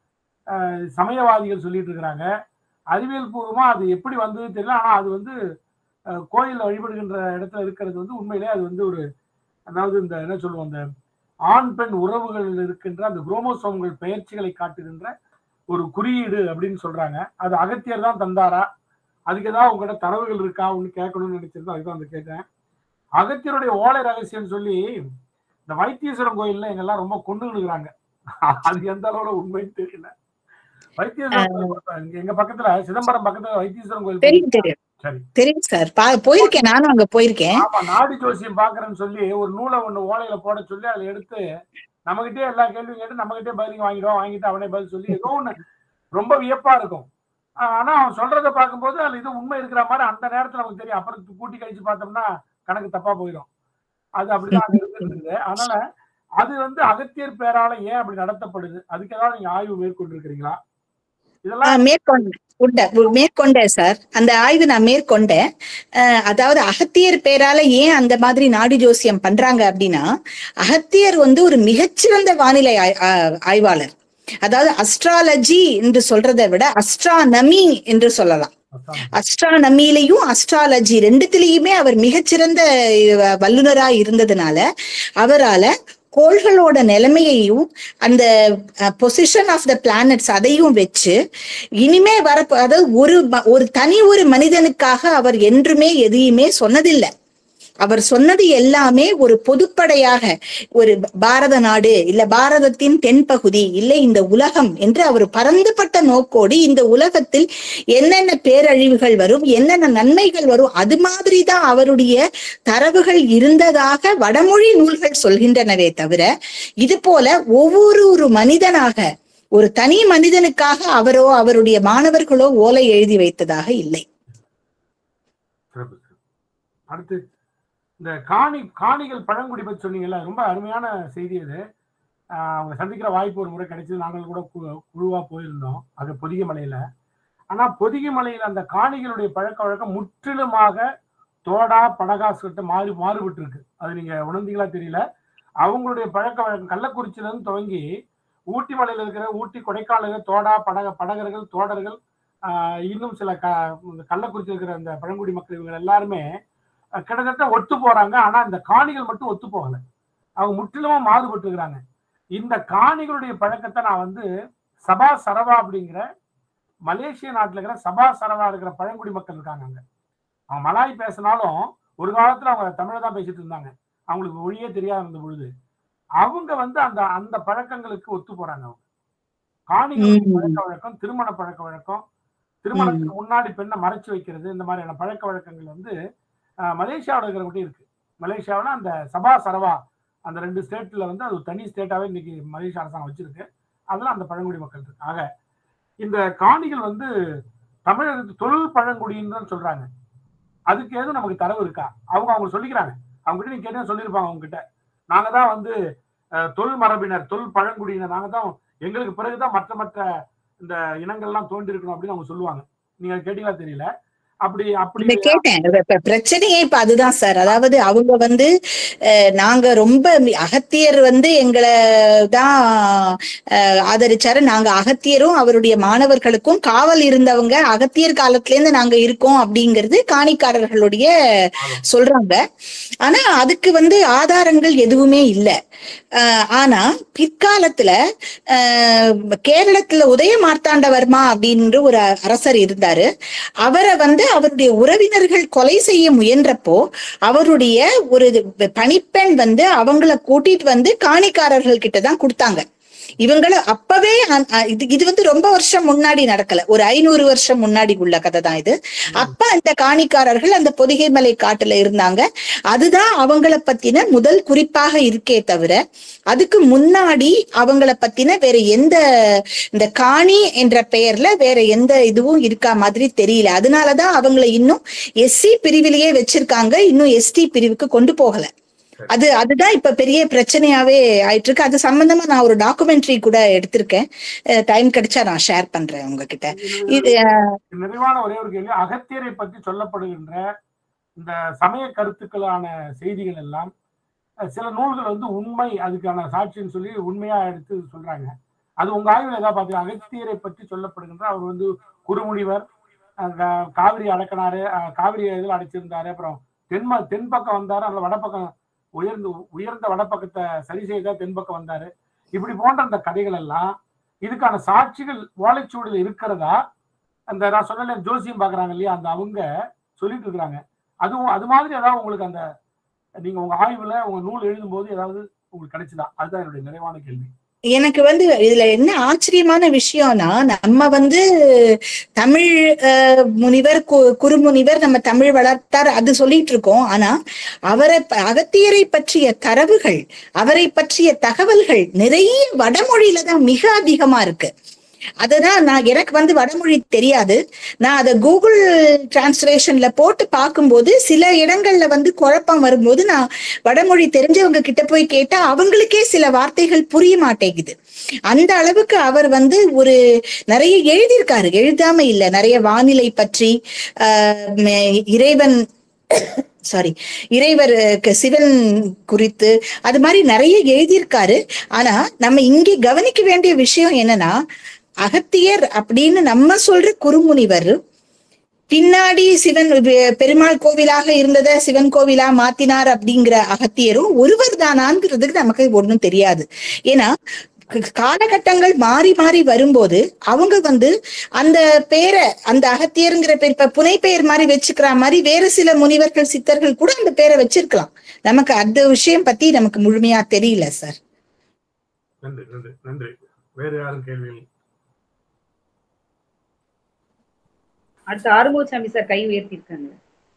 அஹ், சமயவாதிகள் சொல்லிட்டு இருக்கிறாங்க அறிவியல் பூர்வமா அது எப்படி வந்தது தெரியல ஆனா அது வந்து அஹ், கோயில்ல வழிபடுகின்ற இடத்துல இருக்கிறது வந்து உண்மையிலே அது வந்து ஒரு அதாவது இந்த என்ன சொல்லுவோம் அந்த ஆண் பெண் உறவுகள் இருக்கின்ற அந்த குரோமோசோம்கள் பெயர்ச்சிகளை காட்டுகின்ற ஒரு குறியீடு அப்படின்னு சொல்றாங்க அது அகத்தியர் தான் தந்தாரா அதுக்கு ஏதாவது உங்ககிட்ட தரவுகள் இருக்கா ஒன்று கேட்கணும்னு நினைச்சிருந்தா அதுதான் வந்து கேட்டேன் அகத்தியருடைய ஓலை ரகசியம் சொல்லி இந்த வைத்தீஸ்வரன் கோயில்ல எங்கெல்லாம் ரொம்ப கொண்டு விழுகிறாங்க அது எந்த அளவுல உண்மைன்னு தெரியல வைத்தீஸ்வரன் கோயில் இங்க எங்க பக்கத்துல சிதம்பரம் பக்கத்துல வைத்தீஸ்வரன் கோயில் தெரியும் தெரியும் சரி தெரியும் சார் பா- போயிருக்கேன் நானும் அங்க போயிருக்கேன் ஆமா நாடி ஜோசியம் பாக்குறேன்னு சொல்லி ஒரு நூலை ஒண்ணு ஓலையில போட சொல்லி அதுல எடுத்து நம்மகிட்டே எல்லா கேள்வியும் கேட்டு நம்மகிட்டே பதில் வாங்கிடுவோம் வாங்கிட்டு அவனே பதில் சொல்லி ஏதோ ஒண்ணு ரொம்ப வியப்பா இருக்கும் ஆஹ் ஆனா அவன் சொல்றத பார்க்கும்போது அதுல இது உண்மை இருக்கிற மாதிரி அந்த நேரத்துல நமக்கு தெரியும் அப்புறம் கூட்டி கழிச்சு பார்த்தோம்னா கணக்கு தப்பா போயிடும் அது அப்படிதான் அங்க இருந்துட்டு இருக்குது அதனால அது வந்து அகத்தியர் பேரால ஏன் அப்படி நடத்தப்படுது அதுக்கு ஏதாவது நீங்க ஆய்வு மேற்கொண்டு இருக்கிறீங்களா இதெல்லாம் ஆஹ் மேற்கொண்ட உண்ட மேற்கொண்டேன் சார் அந்த ஆய்வு நான் மேற்கொண்டேன் அஹ் அதாவது அகத்தியர் பேரால ஏன் அந்த மாதிரி நாடி ஜோசியம் பண்றாங்க அப்படின்னா அகத்தியர் வந்து ஒரு மிகச்சிறந்த வானிலை ஆய்- ஆ- ஆய்வாளர் அதாவது அஸ்ட்ராலஜி என்று சொல்றதை விட அஸ்ட்ரானமி என்று சொல்லலாம் அஸ்ட்ரானமிலையும் அஸ்ட்ராலஜி ரெண்டுத்திலையுமே அவர் மிகச்சிறந்த அஹ், வல்லுனரா இருந்ததுனால அவரால கோள்களோட நிலைமையையும் அந்த பொசிஷன் ஆஃப் த பிளானட்ஸ் அதையும் வச்சு இனிமே வர அதாவது ஒரு ம- ஒரு தனி ஒரு மனிதனுக்காக அவர் என்றுமே எதையுமே சொன்னதில்லை அவர் சொன்னது எல்லாமே ஒரு பொதுப்படையாக ஒரு பாரத நாடு இல்ல பாரதத்தின் தென்பகுதி இல்லை இந்த உலகம் என்று அவர் பரந்துபட்ட நோக்கோடு இந்த உலகத்தில் என்னென்ன பேரழிவுகள் வரும் என்னென்ன நன்மைகள் வரும் அது மாதிரி தான் அவருடைய தரவுகள் இருந்ததாக வடமொழி நூல்கள் சொல்கின்றனவே தவிர இது போல ஒவ்வொரு ஒரு மனிதனாக ஒரு தனி மனிதனுக்காக அவரோ அவருடைய மாணவர்களோ ஓலை எழுதி வைத்ததாக இல்லை சிறப்பு சிறப்பு அடுத்து இந்த காணி காணிகள் பழங்குடி பற்றி சொன்னீங்கல்ல ரொம்ப அருமையான செய்தி அது ஆஹ் அவங்க சந்திக்கிற வாய்ப்பு ஒரு முறை கிடைச்சது நாங்கள் கூட கு- குழுவா போயிருந்தோம் அது பொதிகை மலையில ஆனா பொதிகை மலையில அந்த காணிகளுடைய பழக்க வழக்கம் முற்றிலுமாக தோடா படகா சொல்லிட்டு மாறி மாறுபட்டு இருக்கு அது நீங்க உணர்ந்தீங்களா தெரியல அவங்களுடைய பழக்க வழக்கம் கள்ளக்குறிச்சியில இருந்து துவங்கி ஊட்டி மலையில இருக்கிற ஊட்டி கொடைக்கானல தோடா படக படகர்கள் தோடர்கள் ஆஹ் இன்னும் சில க இந்த கள்ளக்குறிச்சி இருக்கிற அந்த பழங்குடி மக்கள் இவங்க எல்லாருமே அஹ் கிட்டத்தட்ட ஒத்து போறாங்க ஆனா இந்த காணிகள் மட்டும் ஒத்து போகல அவங்க முற்றிலுமா மாறுபட்டு இருக்கிறாங்க இந்த காணிகளுடைய பழக்கத்தை நான் வந்து சபா சரவா அப்படிங்கிற மலேசிய நாட்டுல இருக்கிற சபா சரவா இருக்கிற பழங்குடி மக்கள் இருக்காங்க அங்க அவங்க மலாய் பேசினாலும் ஒரு காலத்துல அவங்க தமிழை தான் பேசிட்டு இருந்தாங்க அவங்களுக்கு மொழியே தெரியாத இருந்த பொழுது அவங்க வந்து அந்த அந்த பழக்கங்களுக்கு ஒத்து போறாங்க அவங்க காணிகளுடைய ம். பழக்க வழக்கம் திருமண பழக்க வழக்கம் திருமணத்துக்கு முன்னாடி பெண்ணை மறைச்சு வைக்கிறது இந்த மாதிரியான பழக்க வழக்கங்கள் வந்து ஆஹ், மலேசியாவுல இருக்கிற மட்டும் இருக்கு மலேசியாவுல அந்த சபா சரவா அந்த ரெண்டு ஸ்டேட்ல வந்து அது ஒரு தனி ஸ்டேட்டாவே இன்னைக்கு மலேசியா அரசாங்கம் வச்சிருக்கு அதுல அந்த பழங்குடி மக்கள் இருக்கு ஆக இந்த காணிகள் வந்து தமிழகத்து தொழில் பழங்குடின்னு தான் சொல்றாங்க அதுக்கு எதுவும் நமக்கு தரவு இருக்கா அவங்க அவங்க சொல்லிக்கிறாங்க அவங்க கிட்ட நீங்க கேட்டா சொல்லியிருப்பாங்க அவங்க கிட்ட நாங்க தான் வந்து அஹ், தொல் மரபினர் தொல் பழங்குடியினர் நாங்க தான் எங்களுக்கு பிறகுதான் மற்ற மற்ற இந்த இனங்கள்லாம் தோன்றி இருக்கணும் அப்படின்னு அவங்க சொல்லுவாங்க நீங்க அது கேட்டீங்களா தெரியல அப்படி அப்படி இல்ல கேட்டேன் இப்ப- இப்ப பிரச்சனையே இப்ப அதுதான் சார் அதாவது அவங்க வந்து அஹ், நாங்க ரொம்ப மி- அகத்தியர் வந்து எங்களை தான் அஹ், ஆதரிச்சாரு நாங்க அகத்தியரும் அவருடைய மாணவர்களுக்கும் காவல் இருந்தவங்க அகத்தியர் காலத்துல இருந்து நாங்க இருக்கோம் அப்படிங்கிறது காணிக்காரர்களுடைய சொல்றாங்க ஆனா அதுக்கு வந்து ஆதாரங்கள் எதுவுமே இல்லை ஆனா பிற்காலத்துல அஹ், கேரளத்துல உதய மார்த்தாண்டவர்மா அப்படின்ற ஒரு அரசர் இருந்தாரு அவரை வந்து அவருடைய உறவினர்கள் கொலை செய்ய முயன்றப்போ அவருடைய ஒரு பணிப்பெண் வந்து அவங்கள கூட்டிட்டு வந்து காணிக்காரர்கள் கிட்ட தான் கொடுத்தாங்க இவங்கள அப்பவே அ- அ- இது இது வந்து ரொம்ப வருஷம் முன்னாடி நடக்கல ஒரு ஐநூறு வருஷம் முன்னாடி உள்ள கதை தான் இது அப்ப அந்த காணிக்காரர்கள் அந்த பொதிகை மலை காட்டுல இருந்தாங்க அதுதான் அவங்கள பத்தின முதல் குறிப்பாக இருக்கே தவிர அதுக்கு முன்னாடி அவங்கள பத்தின வேற எந்த இந்த காணி என்ற பெயர்ல வேற எந்த இதுவும் இருக்கா மாதிரி தெரியல அதனாலதான் அவங்கள இன்னும் எஸ்சி பிரிவிலேயே வச்சிருக்காங்க இன்னும் எஸ்டி பிரிவுக்கு கொண்டு போகல அது அதுதான் இப்ப பெரிய பிரச்சனையாவே ஆயிட்டு இருக்கு அது சம்பந்தமா நான் ஒரு டாக்குமெண்ட்ரி கூட எடுத்திருக்கேன் டைம் கிடைச்சா நான் ஷேர் பண்றேன் உங்ககிட்ட இது நிறைவான ஒரே ஒரு கேள்வி அகத்தியரை பற்றி சொல்லப்படுகின்ற இந்த சமய கருத்துக்களான செய்திகள் எல்லாம் அஹ், சில நூல்கள் வந்து உண்மை அதுக்கான சாட்சின்னு சொல்லி உண்மையா எடுத்து சொல்றாங்க அது உங்க ஆய்வில் ஏதாவது பார்த்தீங்க அகத்தியரை பற்றி சொல்லப்படுகின்ற அவர் வந்து குறுமுனிவர் அஹ், கா- காவிரி அடக்கினாரு அஹ், காவிரி இதில் அடைச்சிருந்தாரு அப்புறம் தென்ம தென்பக்கம் வந்தாரு அல்ல வடப்பக்கம் உயர்ந்து உயர்ந்த வடப்பக்கத்தை சரி செய்த தென்பக்கம் வந்தாரு இப்படி போன்ற அந்த கதைகள் எல்லாம் இதுக்கான சாட்சிகள் ஓலைச்சுவடியில் இருக்கிறதா அந்த நான் சொன்ன ஜோசியம் பாக்குறாங்க இல்லையா அந்த அவங்க சொல்லிட்டு இருக்கிறாங்க அதுவும் அது மாதிரி ஏதாவது உங்களுக்கு அந்த நீங்க உங்க ஆய்வுல உங்க நூல் எழுதும் போது ஏதாவது உங்களுக்கு கிடைச்சதா அதுதான் என்னுடைய நிறைவான கேள்வி எனக்கு வந்து இதுல என்ன ஆச்சரியமான விஷயம்னா நம்ம வந்து தமிழ் அஹ், முனிவர் கு- குறுமுனிவர் நம்ம தமிழ் வளர்த்தார் அது சொல்லிட்டு இருக்கோம் ஆனா அவரை ப- அகத்தியரை பற்றிய தரவுகள் அவரை பற்றிய தகவல்கள் நிறைய வடமொழியில தான் மிக அதிகமா இருக்கு அதுதான் நான் எனக்கு வந்து வடமொழி தெரியாது நான் அதை கூகுள் டிரான்ஸ்லேஷன்ல போட்டு பார்க்கும்போது சில இடங்கள்ல வந்து குழப்பம் வரும்போது நான் வடமொழி தெரிஞ்சவங்க கிட்ட போய் கேட்டா அவங்களுக்கே சில வார்த்தைகள் புரிய மாட்டேங்குது அந்த அளவுக்கு அவர் வந்து ஒரு நிறைய எழுதியிருக்காரு எழுதாம இல்ல நிறைய வானிலை பற்றி ஆஹ் ம், இறைவன் சாரி இறைவர் அஹ், சிவன் குறித்து அது மாதிரி நிறைய எழுதியிருக்காரு ஆனா நம்ம இங்கே கவனிக்க வேண்டிய விஷயம் என்னன்னா அகத்தியர் அப்படின்னு நம்ம சொல்ற குறுமுனிவர் பின்னாடி சிவன் பெ- பெருமாள் கோவிலாக இருந்ததை சிவன் கோவிலா மாத்தினார் அப்படிங்கிற அகத்தியரும் ஒருவர் தானாங்கிறதுக்கு நமக்கு ஒண்ணும் தெரியாது ஏன்னா க- காலகட்டங்கள் மாறி மாறி வரும்போது அவங்க வந்து அந்த பேரை அந்த அகத்தியருங்கிற பேர் இப்ப புனை பெயர் மாதிரி வச்சுக்கிற மாதிரி வேற சில முனிவர்கள் சித்தர்கள் கூட அந்த பேரை வச்சிருக்கலாம் நமக்கு அந்த விஷயம் பத்தி நமக்கு முழுமையா தெரியல சார் நன்றி நன்றி நன்றி வேறு யாரும் கேள்விகள் அடுத்து ஆறுமுகசாமி சார் கை உயர்த்தி இருக்காங்க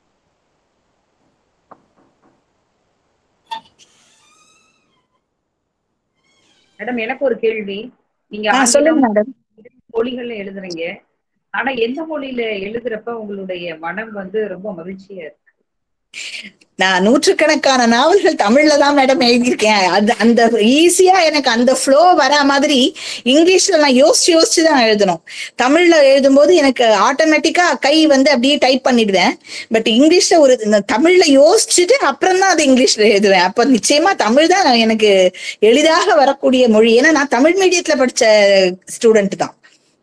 மேடம் எனக்கு ஒரு கேள்வி நீங்க ஆ, ஆங்கிலம், சொல்லுங்க மேடம் மொழிகள்ல எழுதுறீங்க ஆனா எந்த மொழியில எழுதுறப்ப உங்களுடைய மனம் வந்து ரொம்ப மகிழ்ச்சியா இருக்கு நான் நூற்றுக்கணக்கான நாவல்கள் தமிழ்ல தான் மேடம் எழுதியிருக்கேன் அது அந்த ஈஸியா எனக்கு அந்த ஃப்ளோ வரா மாதிரி இங்கிலீஷ்ல நான் யோசிச்சு யோசிச்சு தான் எழுதணும் தமிழ்ல எழுதும்போது எனக்கு ஆட்டோமேட்டிக்கா கை வந்து அப்படியே டைப் பண்ணிடுவேன் பட் இங்கிலீஷ்ல ஒரு இந்த தமிழ்ல யோசிச்சுட்டு அப்புறம் தான் அது இங்கிலீஷ்ல எழுதுவேன் அப்ப நிச்சயமா தமிழ் தான் எனக்கு எளிதாக வரக்கூடிய மொழி ஏன்னா நான் தமிழ் மீடியத்துல படிச்ச ஸ்டூடெண்ட் தான்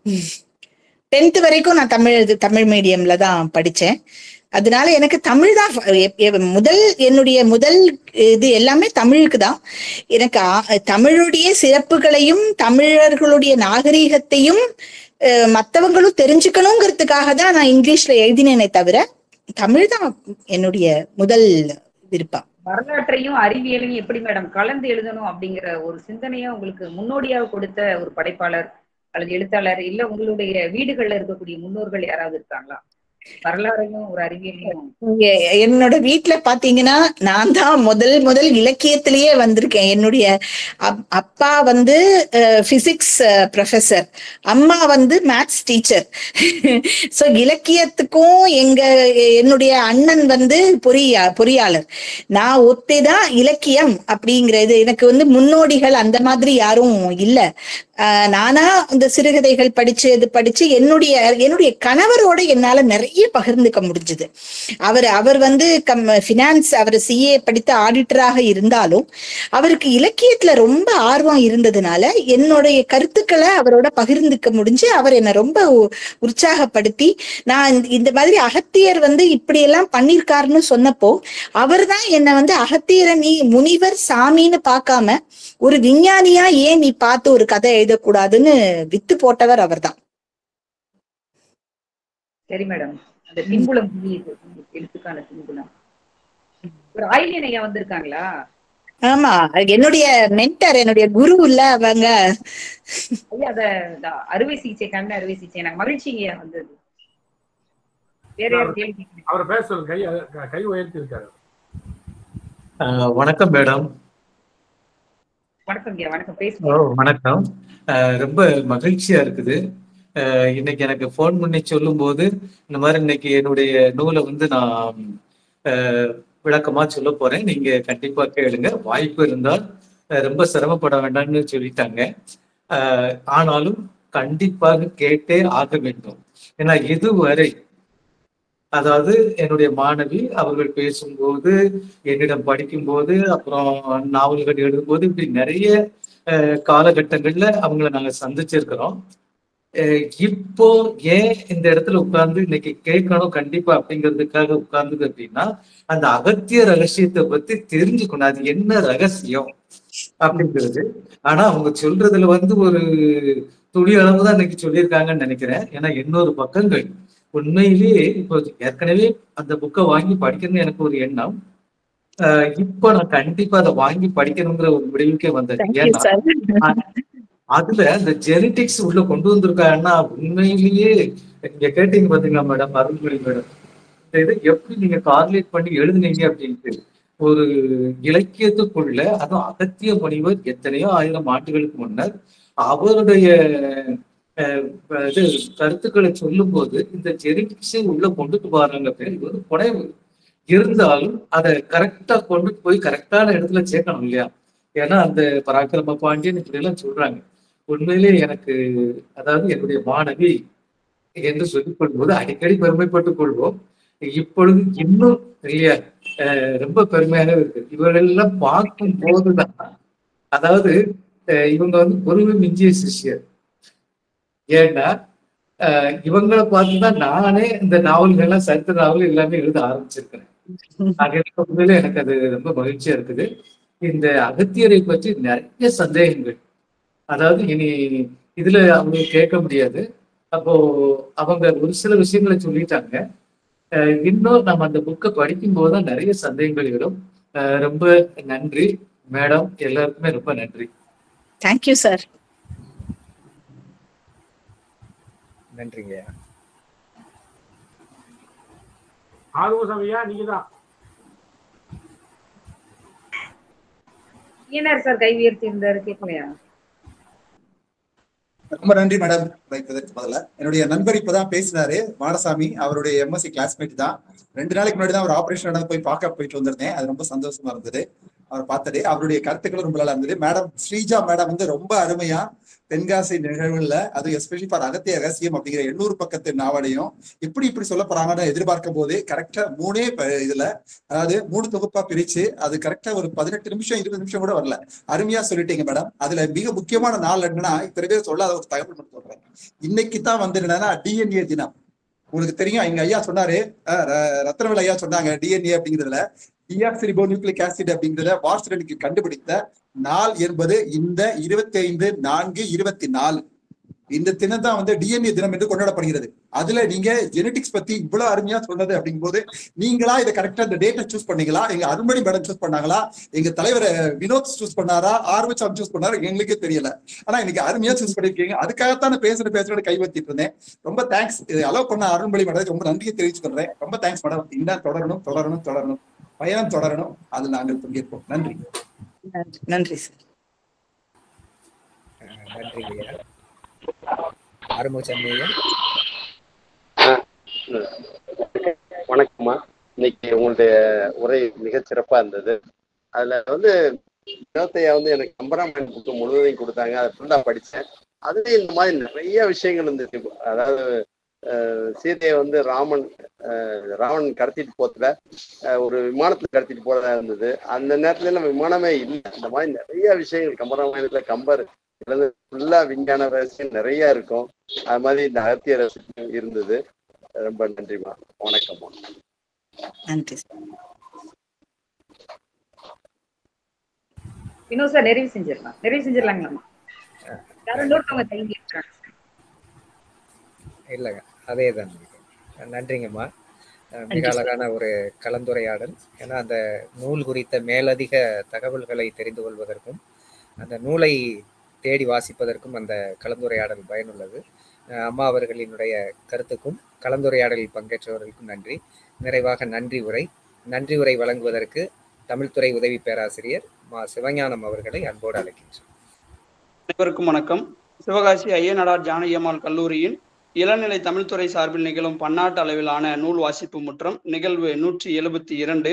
டென்த் வரைக்கும் நான் தமிழ் இது- தமிழ் மீடியம்ல தான் படிச்சேன் அதனால எனக்கு தமிழ் தான் எப்- எப்- முதல் என்னுடைய முதல் இது எல்லாமே தமிழுக்கு தான் எனக்கு ஆ- தமிழுடைய சிறப்புகளையும் தமிழர்களுடைய நாகரீகத்தையும் அஹ், மத்தவங்களும் தெரிஞ்சுக்கணுங்கிறதுக்காக தான் நான் இங்கிலீஷ்ல எழுதினேனே தவிர தமிழ் தான் என்னுடைய முதல் விருப்பம் வரலாற்றையும் அறிவியலையும் எப்படி மேடம் கலந்து எழுதணும் அப்படிங்கிற ஒரு சிந்தனையை உங்களுக்கு முன்னோடியாக கொடுத்த ஒரு படைப்பாளர் அல்லது எழுத்தாளர் இல்ல உங்களுடைய வீடுகள்ல இருக்கக்கூடிய முன்னோர்கள் யாராவது இருக்காங்களா வரலாறையும் ஒரு அறிவியலையும் இங்க என்னோட வீட்ல பாத்தீங்கன்னா நான் தான் முதல் முதல் இலக்கியத்திலேயே வந்திருக்கேன் என்னுடைய அப்- அப்பா வந்து பிசிக்ஸ் ப்ரொஃபசர் அம்மா வந்து மேத்ஸ் டீச்சர் சோ இலக்கியத்துக்கும் எங்க என்னுடைய அண்ணன் வந்து பொறியா பொறியாளர் நான் ஒத்தேதான் இலக்கியம் அப்படிங்கிறது எனக்கு வந்து முன்னோடிகள் அந்த மாதிரி யாரும் இல்ல ஆஹ் நானா இந்த சிறுகதைகள் படிச்சு இது படிச்சு என்னுடைய என்னுடைய கணவரோட என்னால நிறைய பகிர்ந்துக்க முடிஞ்சது அவர் அவர் வந்து கம் ஃபினான்ஸ் அவர் சிஏ படித்த ஆடிட்டராக இருந்தாலும் அவருக்கு இலக்கியத்துல ரொம்ப ஆர்வம் இருந்ததுனால என்னுடைய கருத்துக்களை அவரோட பகிர்ந்துக்க முடிஞ்சு அவர் என்னை ரொம்ப உ- உற்சாகப்படுத்தி நான் இந்த- இந்த மாதிரி அகத்தியர் வந்து இப்படி எல்லாம் பண்ணிருக்காருன்னு சொன்னப்போ அவர் தான் என்னை வந்து அகத்தியரை நீ முனிவர் சாமின்னு பார்க்காம ஒரு விஞ்ஞானியா ஏன் நீ பார்த்து ஒரு கதை எழுதக்கூடாதுன்னு வித்து போட்டவர் அவர்தான் சரி மேடம் அந்த பின்புலம் புரியுது உங்களுக்கு எழுத்துக்கான பின்புலம் ஒரு ஆயிலியன் ஐயா வந்திருக்காங்களா ஆமா என்னுடைய மென்டர் என்னுடைய குரு இல்ல அவங்க ஐயா அத இந்த அறுவை சிகிச்சை கண் அறுவை சிகிச்சை எனக்கு மகிழ்ச்சிங்க வந்தது வேற யாரும் கேள்வி கேட்கணும் அவர் பேச சொல்லுங்க கை அ- கை உயர்த்தி இருக்காரு அஹ் வணக்கம் மேடம் வணக்கம் ஐயா வணக்கம் ஓ பேசுங்க வணக்கம் அஹ் ரொம்ப மகிழ்ச்சியா இருக்குது அஹ் இன்னைக்கு எனக்கு ஃபோன் பண்ணி சொல்லும்போது இந்த மாதிரி இன்னைக்கு என்னுடைய நூலை வந்து நான் அஹ், விளக்கமா சொல்ல போறேன் நீங்க கண்டிப்பா கேளுங்க வாய்ப்பு இருந்தால் அஹ், ரொம்ப சிரமப்பட வேண்டாம்னு சொல்லிட்டாங்க அஹ், ஆனாலும் கண்டிப்பாக கேட்டே ஆக வேண்டும் ஏன்னா இதுவரை அதாவது என்னுடைய மாணவி அவர்கள் பேசும்போது என்னிடம் படிக்கும்போது அப்புறம் நாவல்கள் எழுதும்போது இப்படி நிறைய அஹ், காலகட்டங்கள்ல அவங்கள நாங்க சந்திச்சிருக்கிறோம் அஹ், இப்போ ஏன் இந்த இடத்துல உட்கார்ந்து இன்னைக்கு கேட்கணும் கண்டிப்பா அப்படிங்கிறதுக்காக உட்கார்ந்தது அப்படின்னா அந்த அகத்திய ரகசியத்தை பத்தி தெரிஞ்சுக்கணும் அது என்ன ரகசியம் அப்படிங்கிறது ஆனா அவங்க சொல்றதுல வந்து ஒரு துளி அளவு தான் இன்னைக்கு சொல்லியிருக்காங்கன்னு நினைக்கிறேன் ஏன்னா எண்ணூறு பக்கங்கள் உண்மையிலேயே இப்போ ஏற்கனவே அந்த புக்கை வாங்கி படிக்கணும்னு எனக்கு ஒரு எண்ணம் ஆஹ் இப்போ நான் கண்டிப்பா அதை வாங்கி படிக்கணுங்கிற ஒரு முடிவுக்கே வந்தேன் தேங்க்யூ ஏன்னா சார் அதுல இந்த ஜெனடிக்ஸ் உள்ள கொண்டு வந்திருக்காங்கன்னா உண்மையிலேயே நீங்க கேட்டீங்க பாத்தீங்களா மேடம் அருள்மொழி மேடம் இந்த இதை எப்படி நீங்க கார்லேட் பண்ணி எழுதுனீங்க அப்படின்ட்டு ஒரு இலக்கியத்துக்குள்ள அதுவும் அகத்திய முனிவர் எத்தனையோ ஆயிரம் ஆண்டுகளுக்கு முன்னர் அவருடைய அஹ், இது கருத்துக்களை சொல்லும் போது இந்த ஜெனடிக்ஸை உள்ள கொண்டுட்டு வராங்க பேர் இது வந்து புனைவு இருந்தாலும் அதை கரெக்டா கொண்டுட்டு போய் கரெக்டான இடத்துல சேர்க்கணும் இல்லையா ஏன்னா அந்த பராக்கிரம பாண்டியன் இப்படி எல்லாம் சொல்றாங்க உண்மையிலே எனக்கு அதாவது என்னுடைய மாணவி என்று சொல்லிக் கொள்வது அடிக்கடி பெருமைப்பட்டுக் கொள்வோம் இப்பொழுது இன்னும் இல்லையா அஹ் ரொம்ப பெருமையாக இருக்கு இவர்கள் எல்லாம் பார்க்கும் போதுதான் அதாவது அஹ் இவங்க வந்து குருவி மிஞ்சிய சிஷ்யர் ஏன்னா அஹ் இவங்களை பார்த்துதான் நானே இந்த நாவல்கள்லாம் சரித்திர நாவல் எல்லாமே எழுத ஆரம்பிச்சிருக்கிறேன் ஆக உண்மையிலே எனக்கு அது ரொம்ப மகிழ்ச்சியா இருக்குது இந்த அகத்தியரை பற்றி நிறைய சந்தேகங்கள் அதாவது இனி இதுல அவங்க கேட்க முடியாது அப்போ அவங்க ஒரு சில விஷயங்களை சொல்லிட்டாங்க அஹ் இன்னும் நம்ம அந்த புக்கை படிக்கும் போதுதான் நிறைய சந்தேகங்கள் வரும் அஹ் ரொம்ப நன்றி மேடம் எல்லாருக்குமே ரொம்ப நன்றி தேங்க்யூ சார் நன்றிங்க ஆர்வம் ஐயா நீங்க தான் ஈனர் சார் கை உயர்த்தி இருந்தாரு கேட்கலையா ரொம்ப நன்றி மேடம் வைத்ததற்கு பதிலா என்னுடைய நண்பர் இப்பதான் பேசினாரு மாடசாமி அவருடைய எம்எஸ்சி கிளாஸ்மேட் தான் ரெண்டு நாளைக்கு முன்னாடி தான் ஒரு ஆபரேஷன் நடந்து போய் பார்க்க போயிட்டு வந்திருந்தேன் அது ரொம்ப சந்தோஷமா இருந்தது அவர் பார்த்தது அவருடைய கருத்துக்களும் ரொம்ப நல்லா இருந்தது மேடம் ஸ்ரீஜா மேடம் வந்து ரொம்ப அருமையா தென்காசி நிகழ்வுல அது எஸ்பெஷலி ஃபார் அகத்திய ரகசியம் அப்படிங்கிற எண்ணூறு பக்கத்து நாவலையும் எப்படி இப்படி சொல்ல போறாங்கன்னு எதிர்பார்க்கும் போது கரெக்டா மூணே ப- இதுல அதாவது மூணு தொகுப்பா பிரிச்சு அது கரெக்டா ஒரு பதினெட்டு நிமிஷம் இருபது நிமிஷம் கூட வரல அருமையா சொல்லிட்டீங்க மேடம் அதுல மிக முக்கியமான நாள் என்னன்னா இத்தனை பேர் சொல்லாத ஒரு தகவல் மட்டும் சொல்றேன் இன்னைக்கு தான் வந்து என்னன்னா டிஎன்ஏ தினம் உங்களுக்கு தெரியும் எங்க ஐயா சொன்னாரு அஹ் ர- ரத்னவேல் ஐயா சொன்னாங்க டிஎன்ஏ அப்படிங்கிறதுல டிஆக்சிரிபோ நியூக்ளிக் ஆசிட் அப்படிங்கிறத வார்ஸ்டனுக்கு கண்டுபிடித்த நாள் என்பது இந்த இருபத்தி ஐந்து நான்கு இருபத்தி நாலு இந்த தினம் தான் வந்து டிஎன்ஏ தினம் என்று கொண்டாடப்படுகிறது அதுல நீங்க ஜெனடிக்ஸ் பத்தி இவ்வளவு அருமையா சொன்னது அப்படிங்கும்போது நீங்களா இதை கரெக்டா இந்த டேட்டை சூஸ் பண்ணீங்களா எங்க அருண்மணி மேடம் சூஸ் பண்ணாங்களா எங்க தலைவர் வினோத் சூஸ் பண்ணாரா ஆர்வச்சாம் சூஸ் பண்ணாரா எங்களுக்கே தெரியல ஆனா இன்னைக்கு அருமையா சூஸ் பண்ணிருக்கீங்க அதுக்காகத்தான் நான் பேசுற பேசுறத கைவத்திட்டு இருந்தேன் ரொம்ப தேங்க்ஸ் இதை அலோவ் பண்ண அருண்மொழி மேடம் ரொம்ப நன்றியை தெரிவிச்சுக்கிறேன் ரொம்ப தேங்க்ஸ் மேடம் இன்னும் தொடரணும் தொடரணும் தொடரணும் பயணம் தொடரணும் அதில் நாங்கள் பங்கேற்போம் நன்றி நன்றி நன்றி சார் அஹ் நன்றிங்க ஆறுமுகசாமி ஐயா வணக்கம்மா இன்னைக்கு உங்களுடைய உரை மிகச் சிறப்பா இருந்தது அதுல வந்து வினோத்தையா வந்து எனக்கு கம்பராமாயணம் புக்கு முழுவதையும் கொடுத்தாங்க அதை ஃபுல்லா படிச்சேன் அதுல இந்த மாதிரி நிறைய விஷயங்கள் இருந்துச்சு அதாவது அஹ், சீதையை வந்து ராமன் அஹ், ராவணன் கடத்திட்டு போறதுல அஹ், ஒரு விமானத்துல கடத்திட்டு போறதா இருந்தது அந்த நேரத்துல நம்ம விமானமே இல்லை இந்த மாதிரி நிறைய விஷயங்கள் கம்பராமாயணத்துல கம்பர் ஃபுல்லா விஞ்ஞான ரகசியம் நிறைய இருக்கும் அது மாதிரி இந்த அகத்திய ரகசியம் இருந்தது ரொம்ப நன்றிம்மா வணக்கம்மா நன்றி சார் வினோத் சார் நிறைவு செஞ்சிடலாம் நிறைவு செஞ்சிடலாங்களாம்மா யாரும் இன்னொருத்தவங்க கை உயர்த்துறாங்க இல்லைங்க அதே தான் நன்றிங்கம்மா அஹ் மிக நன்றி சார். அழகான ஒரு கலந்துரையாடல் ஏன்னா அந்த நூல் குறித்த மேலதிக தகவல்களை தெரிந்து கொள்வதற்கும் அந்த நூலை தேடி வாசிப்பதற்கும் அந்த கலந்துரையாடல் பயனுள்ளது அஹ் அம்மா அவர்களினுடைய கருத்துக்கும் கலந்துரையாடலில் பங்கேற்றவர்களுக்கும் நன்றி நிறைவாக நன்றி உரை நன்றி உரை வழங்குவதற்கு தமிழ்துறை உதவி பேராசிரியர் மா சிவஞானம் அவர்களை அன்போடு அழைக்கின்றேன் அனைவருக்கும் வணக்கம் சிவகாசி ஐயனாடார் ஜானகியம்மாள் கல்லூரியின் இளநிலை தமிழ்துறை சார்பில் நிகழும் பன்னாட்டு அளவிலான நூல் வாசிப்பு முற்றம் நிகழ்வு நூற்றி எழுபத்தி இரண்டு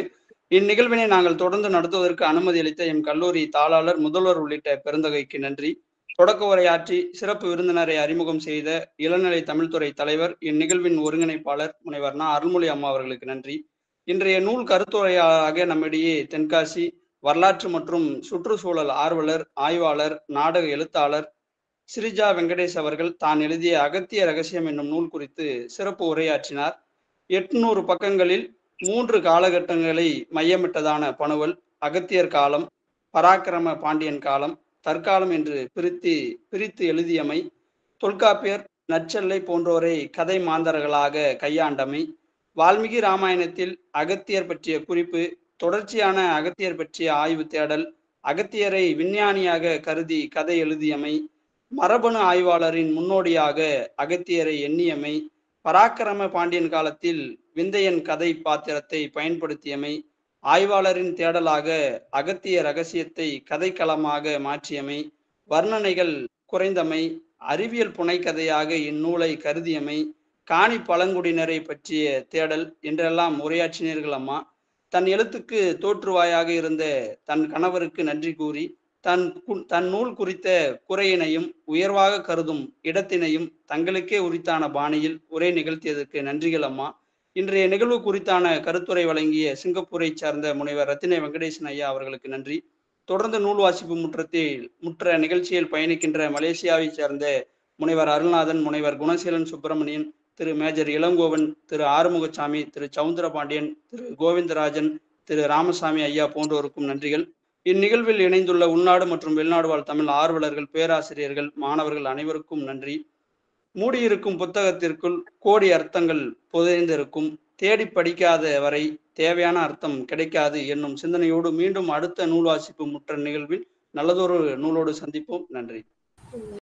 இந்நிகழ்வினை நாங்கள் தொடர்ந்து நடத்துவதற்கு அனுமதி அளித்த எம் கல்லூரி தாளாளர் முதல்வர் உள்ளிட்ட பெருந்தகைக்கு நன்றி தொடக்க உரையாற்றி சிறப்பு விருந்தினரை அறிமுகம் செய்த இளநிலை தமிழ்துறை தலைவர் இந்நிகழ்வின் ஒருங்கிணைப்பாளர் முனைவர் நா அருள்மொழி அம்மா அவர்களுக்கு நன்றி இன்றைய நூல் கருத்துரையாளராக நம்மிடையே தென்காசி வரலாற்று மற்றும் சுற்றுச்சூழல் ஆர்வலர் ஆய்வாளர் நாடக எழுத்தாளர் சிரிஜா வெங்கடேஷ் அவர்கள் தான் எழுதிய அகத்திய ரகசியம் என்னும் நூல் குறித்து சிறப்பு உரையாற்றினார் எட்நூறு பக்கங்களில் மூன்று காலகட்டங்களை மையமிட்டதான பணுவல் அகத்தியர் காலம் பராக்கிரம பாண்டியன் காலம் தற்காலம் என்று பிரித்து பிரித்து எழுதியமை தொல்காப்பியர் நற்செல்லை போன்றோரை கதை மாந்தர்களாக கையாண்டமை வால்மீகி ராமாயணத்தில் அகத்தியர் பற்றிய குறிப்பு தொடர்ச்சியான அகத்தியர் பற்றிய ஆய்வு தேடல் அகத்தியரை விஞ்ஞானியாக கருதி கதை எழுதியமை மரபணு ஆய்வாளரின் முன்னோடியாக அகத்தியரை எண்ணியமை பராக்கிரம பாண்டியன் காலத்தில் விந்தையன் கதை பாத்திரத்தை பயன்படுத்தியமை ஆய்வாளரின் தேடலாக அகத்திய ரகசியத்தை கதைக்களமாக மாற்றியமை வர்ணனைகள் குறைந்தமை அறிவியல் புனைக்கதையாக இந்நூலை கருதியமை காணி பழங்குடியினரை பற்றிய தேடல் என்றெல்லாம் உரையாற்றினீர்கள் அம்மா தன் எழுத்துக்கு தோற்றுவாயாக இருந்த தன் கணவருக்கு நன்றி கூறி தன் தன் நூல் குறித்த குறையினையும் உயர்வாக கருதும் இடத்தினையும் தங்களுக்கே உரித்தான பாணியில் உரை நிகழ்த்தியதற்கு நன்றிகள் அம்மா இன்றைய நிகழ்வு குறித்தான கருத்துரை வழங்கிய சிங்கப்பூரை சார்ந்த முனைவர் ரத்தினை வெங்கடேசன் ஐயா அவர்களுக்கு நன்றி தொடர்ந்து நூல் வாசிப்பு முற்றத்தில் முற்ற நிகழ்ச்சியில் பயணிக்கின்ற மலேசியாவை சேர்ந்த முனைவர் அருள்நாதன் முனைவர் குணசீலன் சுப்பிரமணியன் திரு மேஜர் இளங்கோவன் திரு ஆறுமுகசாமி திரு சவுந்தரபாண்டியன் திரு கோவிந்தராஜன் திரு ராமசாமி ஐயா போன்றோருக்கும் நன்றிகள் இந்நிகழ்வில் இணைந்துள்ள உள்நாடு மற்றும் வெளிநாடு வாழ் தமிழ் ஆர்வலர்கள் பேராசிரியர்கள் மாணவர்கள் அனைவருக்கும் நன்றி மூடியிருக்கும் புத்தகத்திற்குள் கோடி அர்த்தங்கள் புதைந்திருக்கும் தேடி படிக்காத வரை தேவையான அர்த்தம் கிடைக்காது என்னும் சிந்தனையோடு மீண்டும் அடுத்த நூல் வாசிப்பு முற்ற நிகழ்வில் நல்லதொரு நூலோடு சந்திப்போம் நன்றி